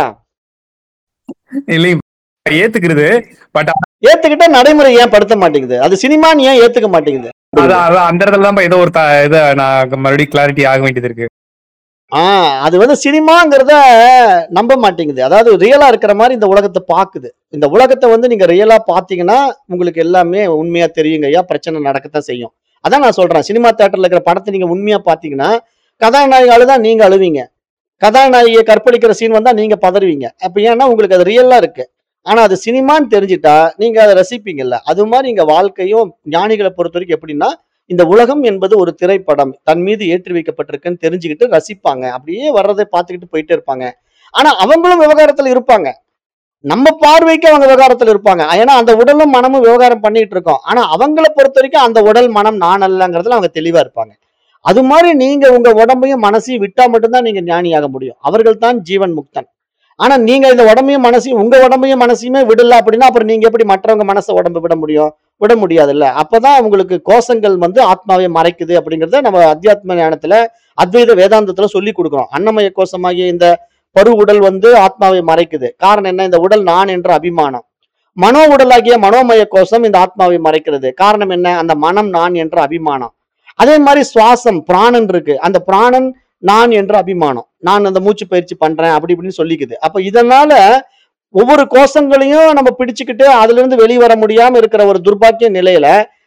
இல்லைங்க ஏத்துக்கிறது பட் ஏத்துக்கிட்டா நடைமுறை ஏன் படுத்த மாட்டேங்குது அது சினிமான்னு ஏன் ஏத்துக்க மாட்டேங்குது அதான் அதான் அந்த இடத்துல தான் ஏதோ ஒரு த- இதை நான் மறுபடியும் கிளாரிட்டி ஆக வேண்டியது இருக்கு ஆஹ் அது வந்து சினிமாங்கிறத நம்ப மாட்டேங்குது அதாவது ரியலா இருக்கிற மாதிரி இந்த உலகத்தை பாக்குது இந்த உலகத்தை வந்து நீங்க ரியலா பாத்தீங்கன்னா உங்களுக்கு எல்லாமே உண்மையா தெரியுங்க ஐயா பிரச்சனை நடக்கத்தான் செய்யும் அதான் நான் சொல்றேன் சினிமா தியேட்டர்ல இருக்கிற படத்தை நீங்க உண்மையா பாத்தீங்கன்னா கதாநாயகி அழுதா நீங்க அழுவீங்க கதாநாயகியை கற்பழிக்கிற சீன் வந்தா நீங்க பதறுவீங்க அப்ப ஏன்னா உங்களுக்கு அது ரியலா இருக்கு ஆனா அது சினிமான்னு தெரிஞ்சிட்டா நீங்க அதை ரசிப்பீங்கல்ல அது மாதிரி இங்க வாழ்க்கையும் ஞானிகளை பொறுத்த வரைக்கும் எப்படின்னா இந்த உலகம் என்பது ஒரு திரைப்படம் தன் மீது ஏற்றி வைக்கப்பட்டிருக்குன்னு தெரிஞ்சுக்கிட்டு ரசிப்பாங்க அப்படியே வர்றதை பார்த்துக்கிட்டு போயிட்டே இருப்பாங்க ஆனா அவங்களும் விவகாரத்துல இருப்பாங்க நம்ம பார்வைக்கு அவங்க விவகாரத்துல இருப்பாங்க ஏன்னா அந்த உடலும் மனமும் விவகாரம் பண்ணிட்டு இருக்கோம் ஆனா அவங்கள பொறுத்த வரைக்கும் அந்த உடல் மனம் நான் அல்லங்கிறதுல அவங்க தெளிவா இருப்பாங்க அது மாதிரி நீங்க உங்க உடம்பையும் மனசையும் விட்டா மட்டும்தான் நீங்க ஞானியாக முடியும் அவர்கள் தான் ஜீவன் முக்தன் ஆனா நீங்க இந்த உடம்பையும் மனசையும் உங்க உடம்பையும் மனசையுமே விடல அப்படின்னா அப்புறம் நீங்க எப்படி மற்றவங்க மனசை உடம்பு விட முடியும் விட முடியாதுல்ல அப்பதான் உங்களுக்கு கோஷங்கள் வந்து ஆத்மாவை மறைக்குது அப்படிங்கறத நம்ம அத்தியாத்ம ஞானத்துல அத்வைத வேதாந்தத்துல சொல்லி கொடுக்குறோம் அன்னமய கோஷமாகிய இந்த பரு உடல் வந்து ஆத்மாவை மறைக்குது காரணம் என்ன இந்த உடல் நான் என்ற அபிமானம் மனோ உடலாகிய மனோமய கோஷம் இந்த ஆத்மாவை மறைக்கிறது காரணம் என்ன அந்த மனம் நான் என்ற அபிமானம் அதே மாதிரி சுவாசம் பிராணன் இருக்கு அந்த பிராணன் நான் என்ற அபிமானம் நான் அந்த மூச்சு பயிற்சி பண்றேன் அப்படி இப்படின்னு சொல்லிக்குது அப்ப இதனால ஒவ்வொரு கோஷங்களையும் நம்ம பிடிச்சுக்கிட்டு அதுல இருந்து வெளிவர முடியாம இருக்கிற ஒரு துர்பாக்கிய நிலையில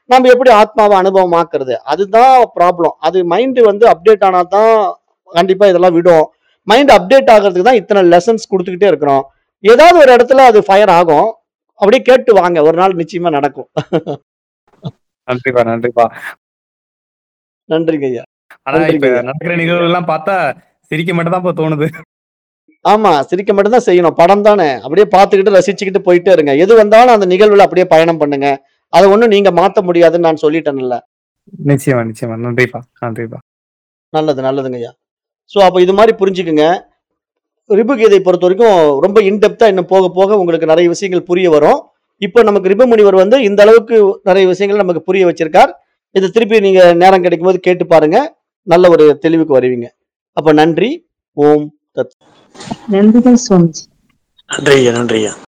நம்ம எப்படி ஆத்மாவை அனுபவமாக்குறது அதுதான் ப்ராப்ளம் அது மைண்ட் வந்து அப்டேட் ஆனா தான் கண்டிப்பா இதெல்லாம் விடும் மைண்ட் அப்டேட் ஆகிறதுக்கு தான் இத்தனை லெசன்ஸ் கொடுத்துக்கிட்டே இருக்கிறோம் ஏதாவது ஒரு இடத்துல அது ஃபயர் ஆகும் அப்படியே கேட்டு வாங்க ஒரு நாள் நிச்சயமா நடக்கும் நன்றிப்பா நன்றிப்பா நன்றிங்க ஐயா ஆனா இப்ப நன்றிங்க ஐயா நடக்கிற நிகழ்வு எல்லாம் பார்த்தா சிரிக்க மட்டும் தான் தோணுது ஆமா சிரிக்க மட்டும்தான் செய்யணும் படம் தானே அப்படியே பார்த்துக்கிட்டு ரசிச்சுக்கிட்டு போயிட்டே இருங்க எது வந்தாலும் அந்த நிகழ்வுல அப்படியே பயணம் பண்ணுங்க அதை ஒண்ணும் நீங்க மாத்த முடியாதுன்னு நான் சொல்லிட்டேன்ல நிச்சயமா நிச்சயமா நன்றிப்பா நன்றிப்பா நல்லது நல்லதுங்க ஐயா ஸோ அப்போ இது மாதிரி புரிஞ்சுக்குங்க ரிபுகீதை பொறுத்த வரைக்கும் ரொம்ப இன்டெப்தா இன்னும் போக போக உங்களுக்கு நிறைய விஷயங்கள் புரிய வரும் இப்போ நமக்கு ரிபு முனிவர் வந்து இந்த அளவுக்கு நிறைய விஷயங்கள் நமக்கு புரிய வச்சிருக்கார் இது திருப்பி நீங்க நேரம் கிடைக்கும் போது கேட்டு பாருங்க நல்ல ஒரு தெளிவுக்கு வருவீங்க அப்ப நன்றி ஓம் தத் நன்றிகள் சுவாமிஜி நன்றி ஐயா நன்றி ஐயா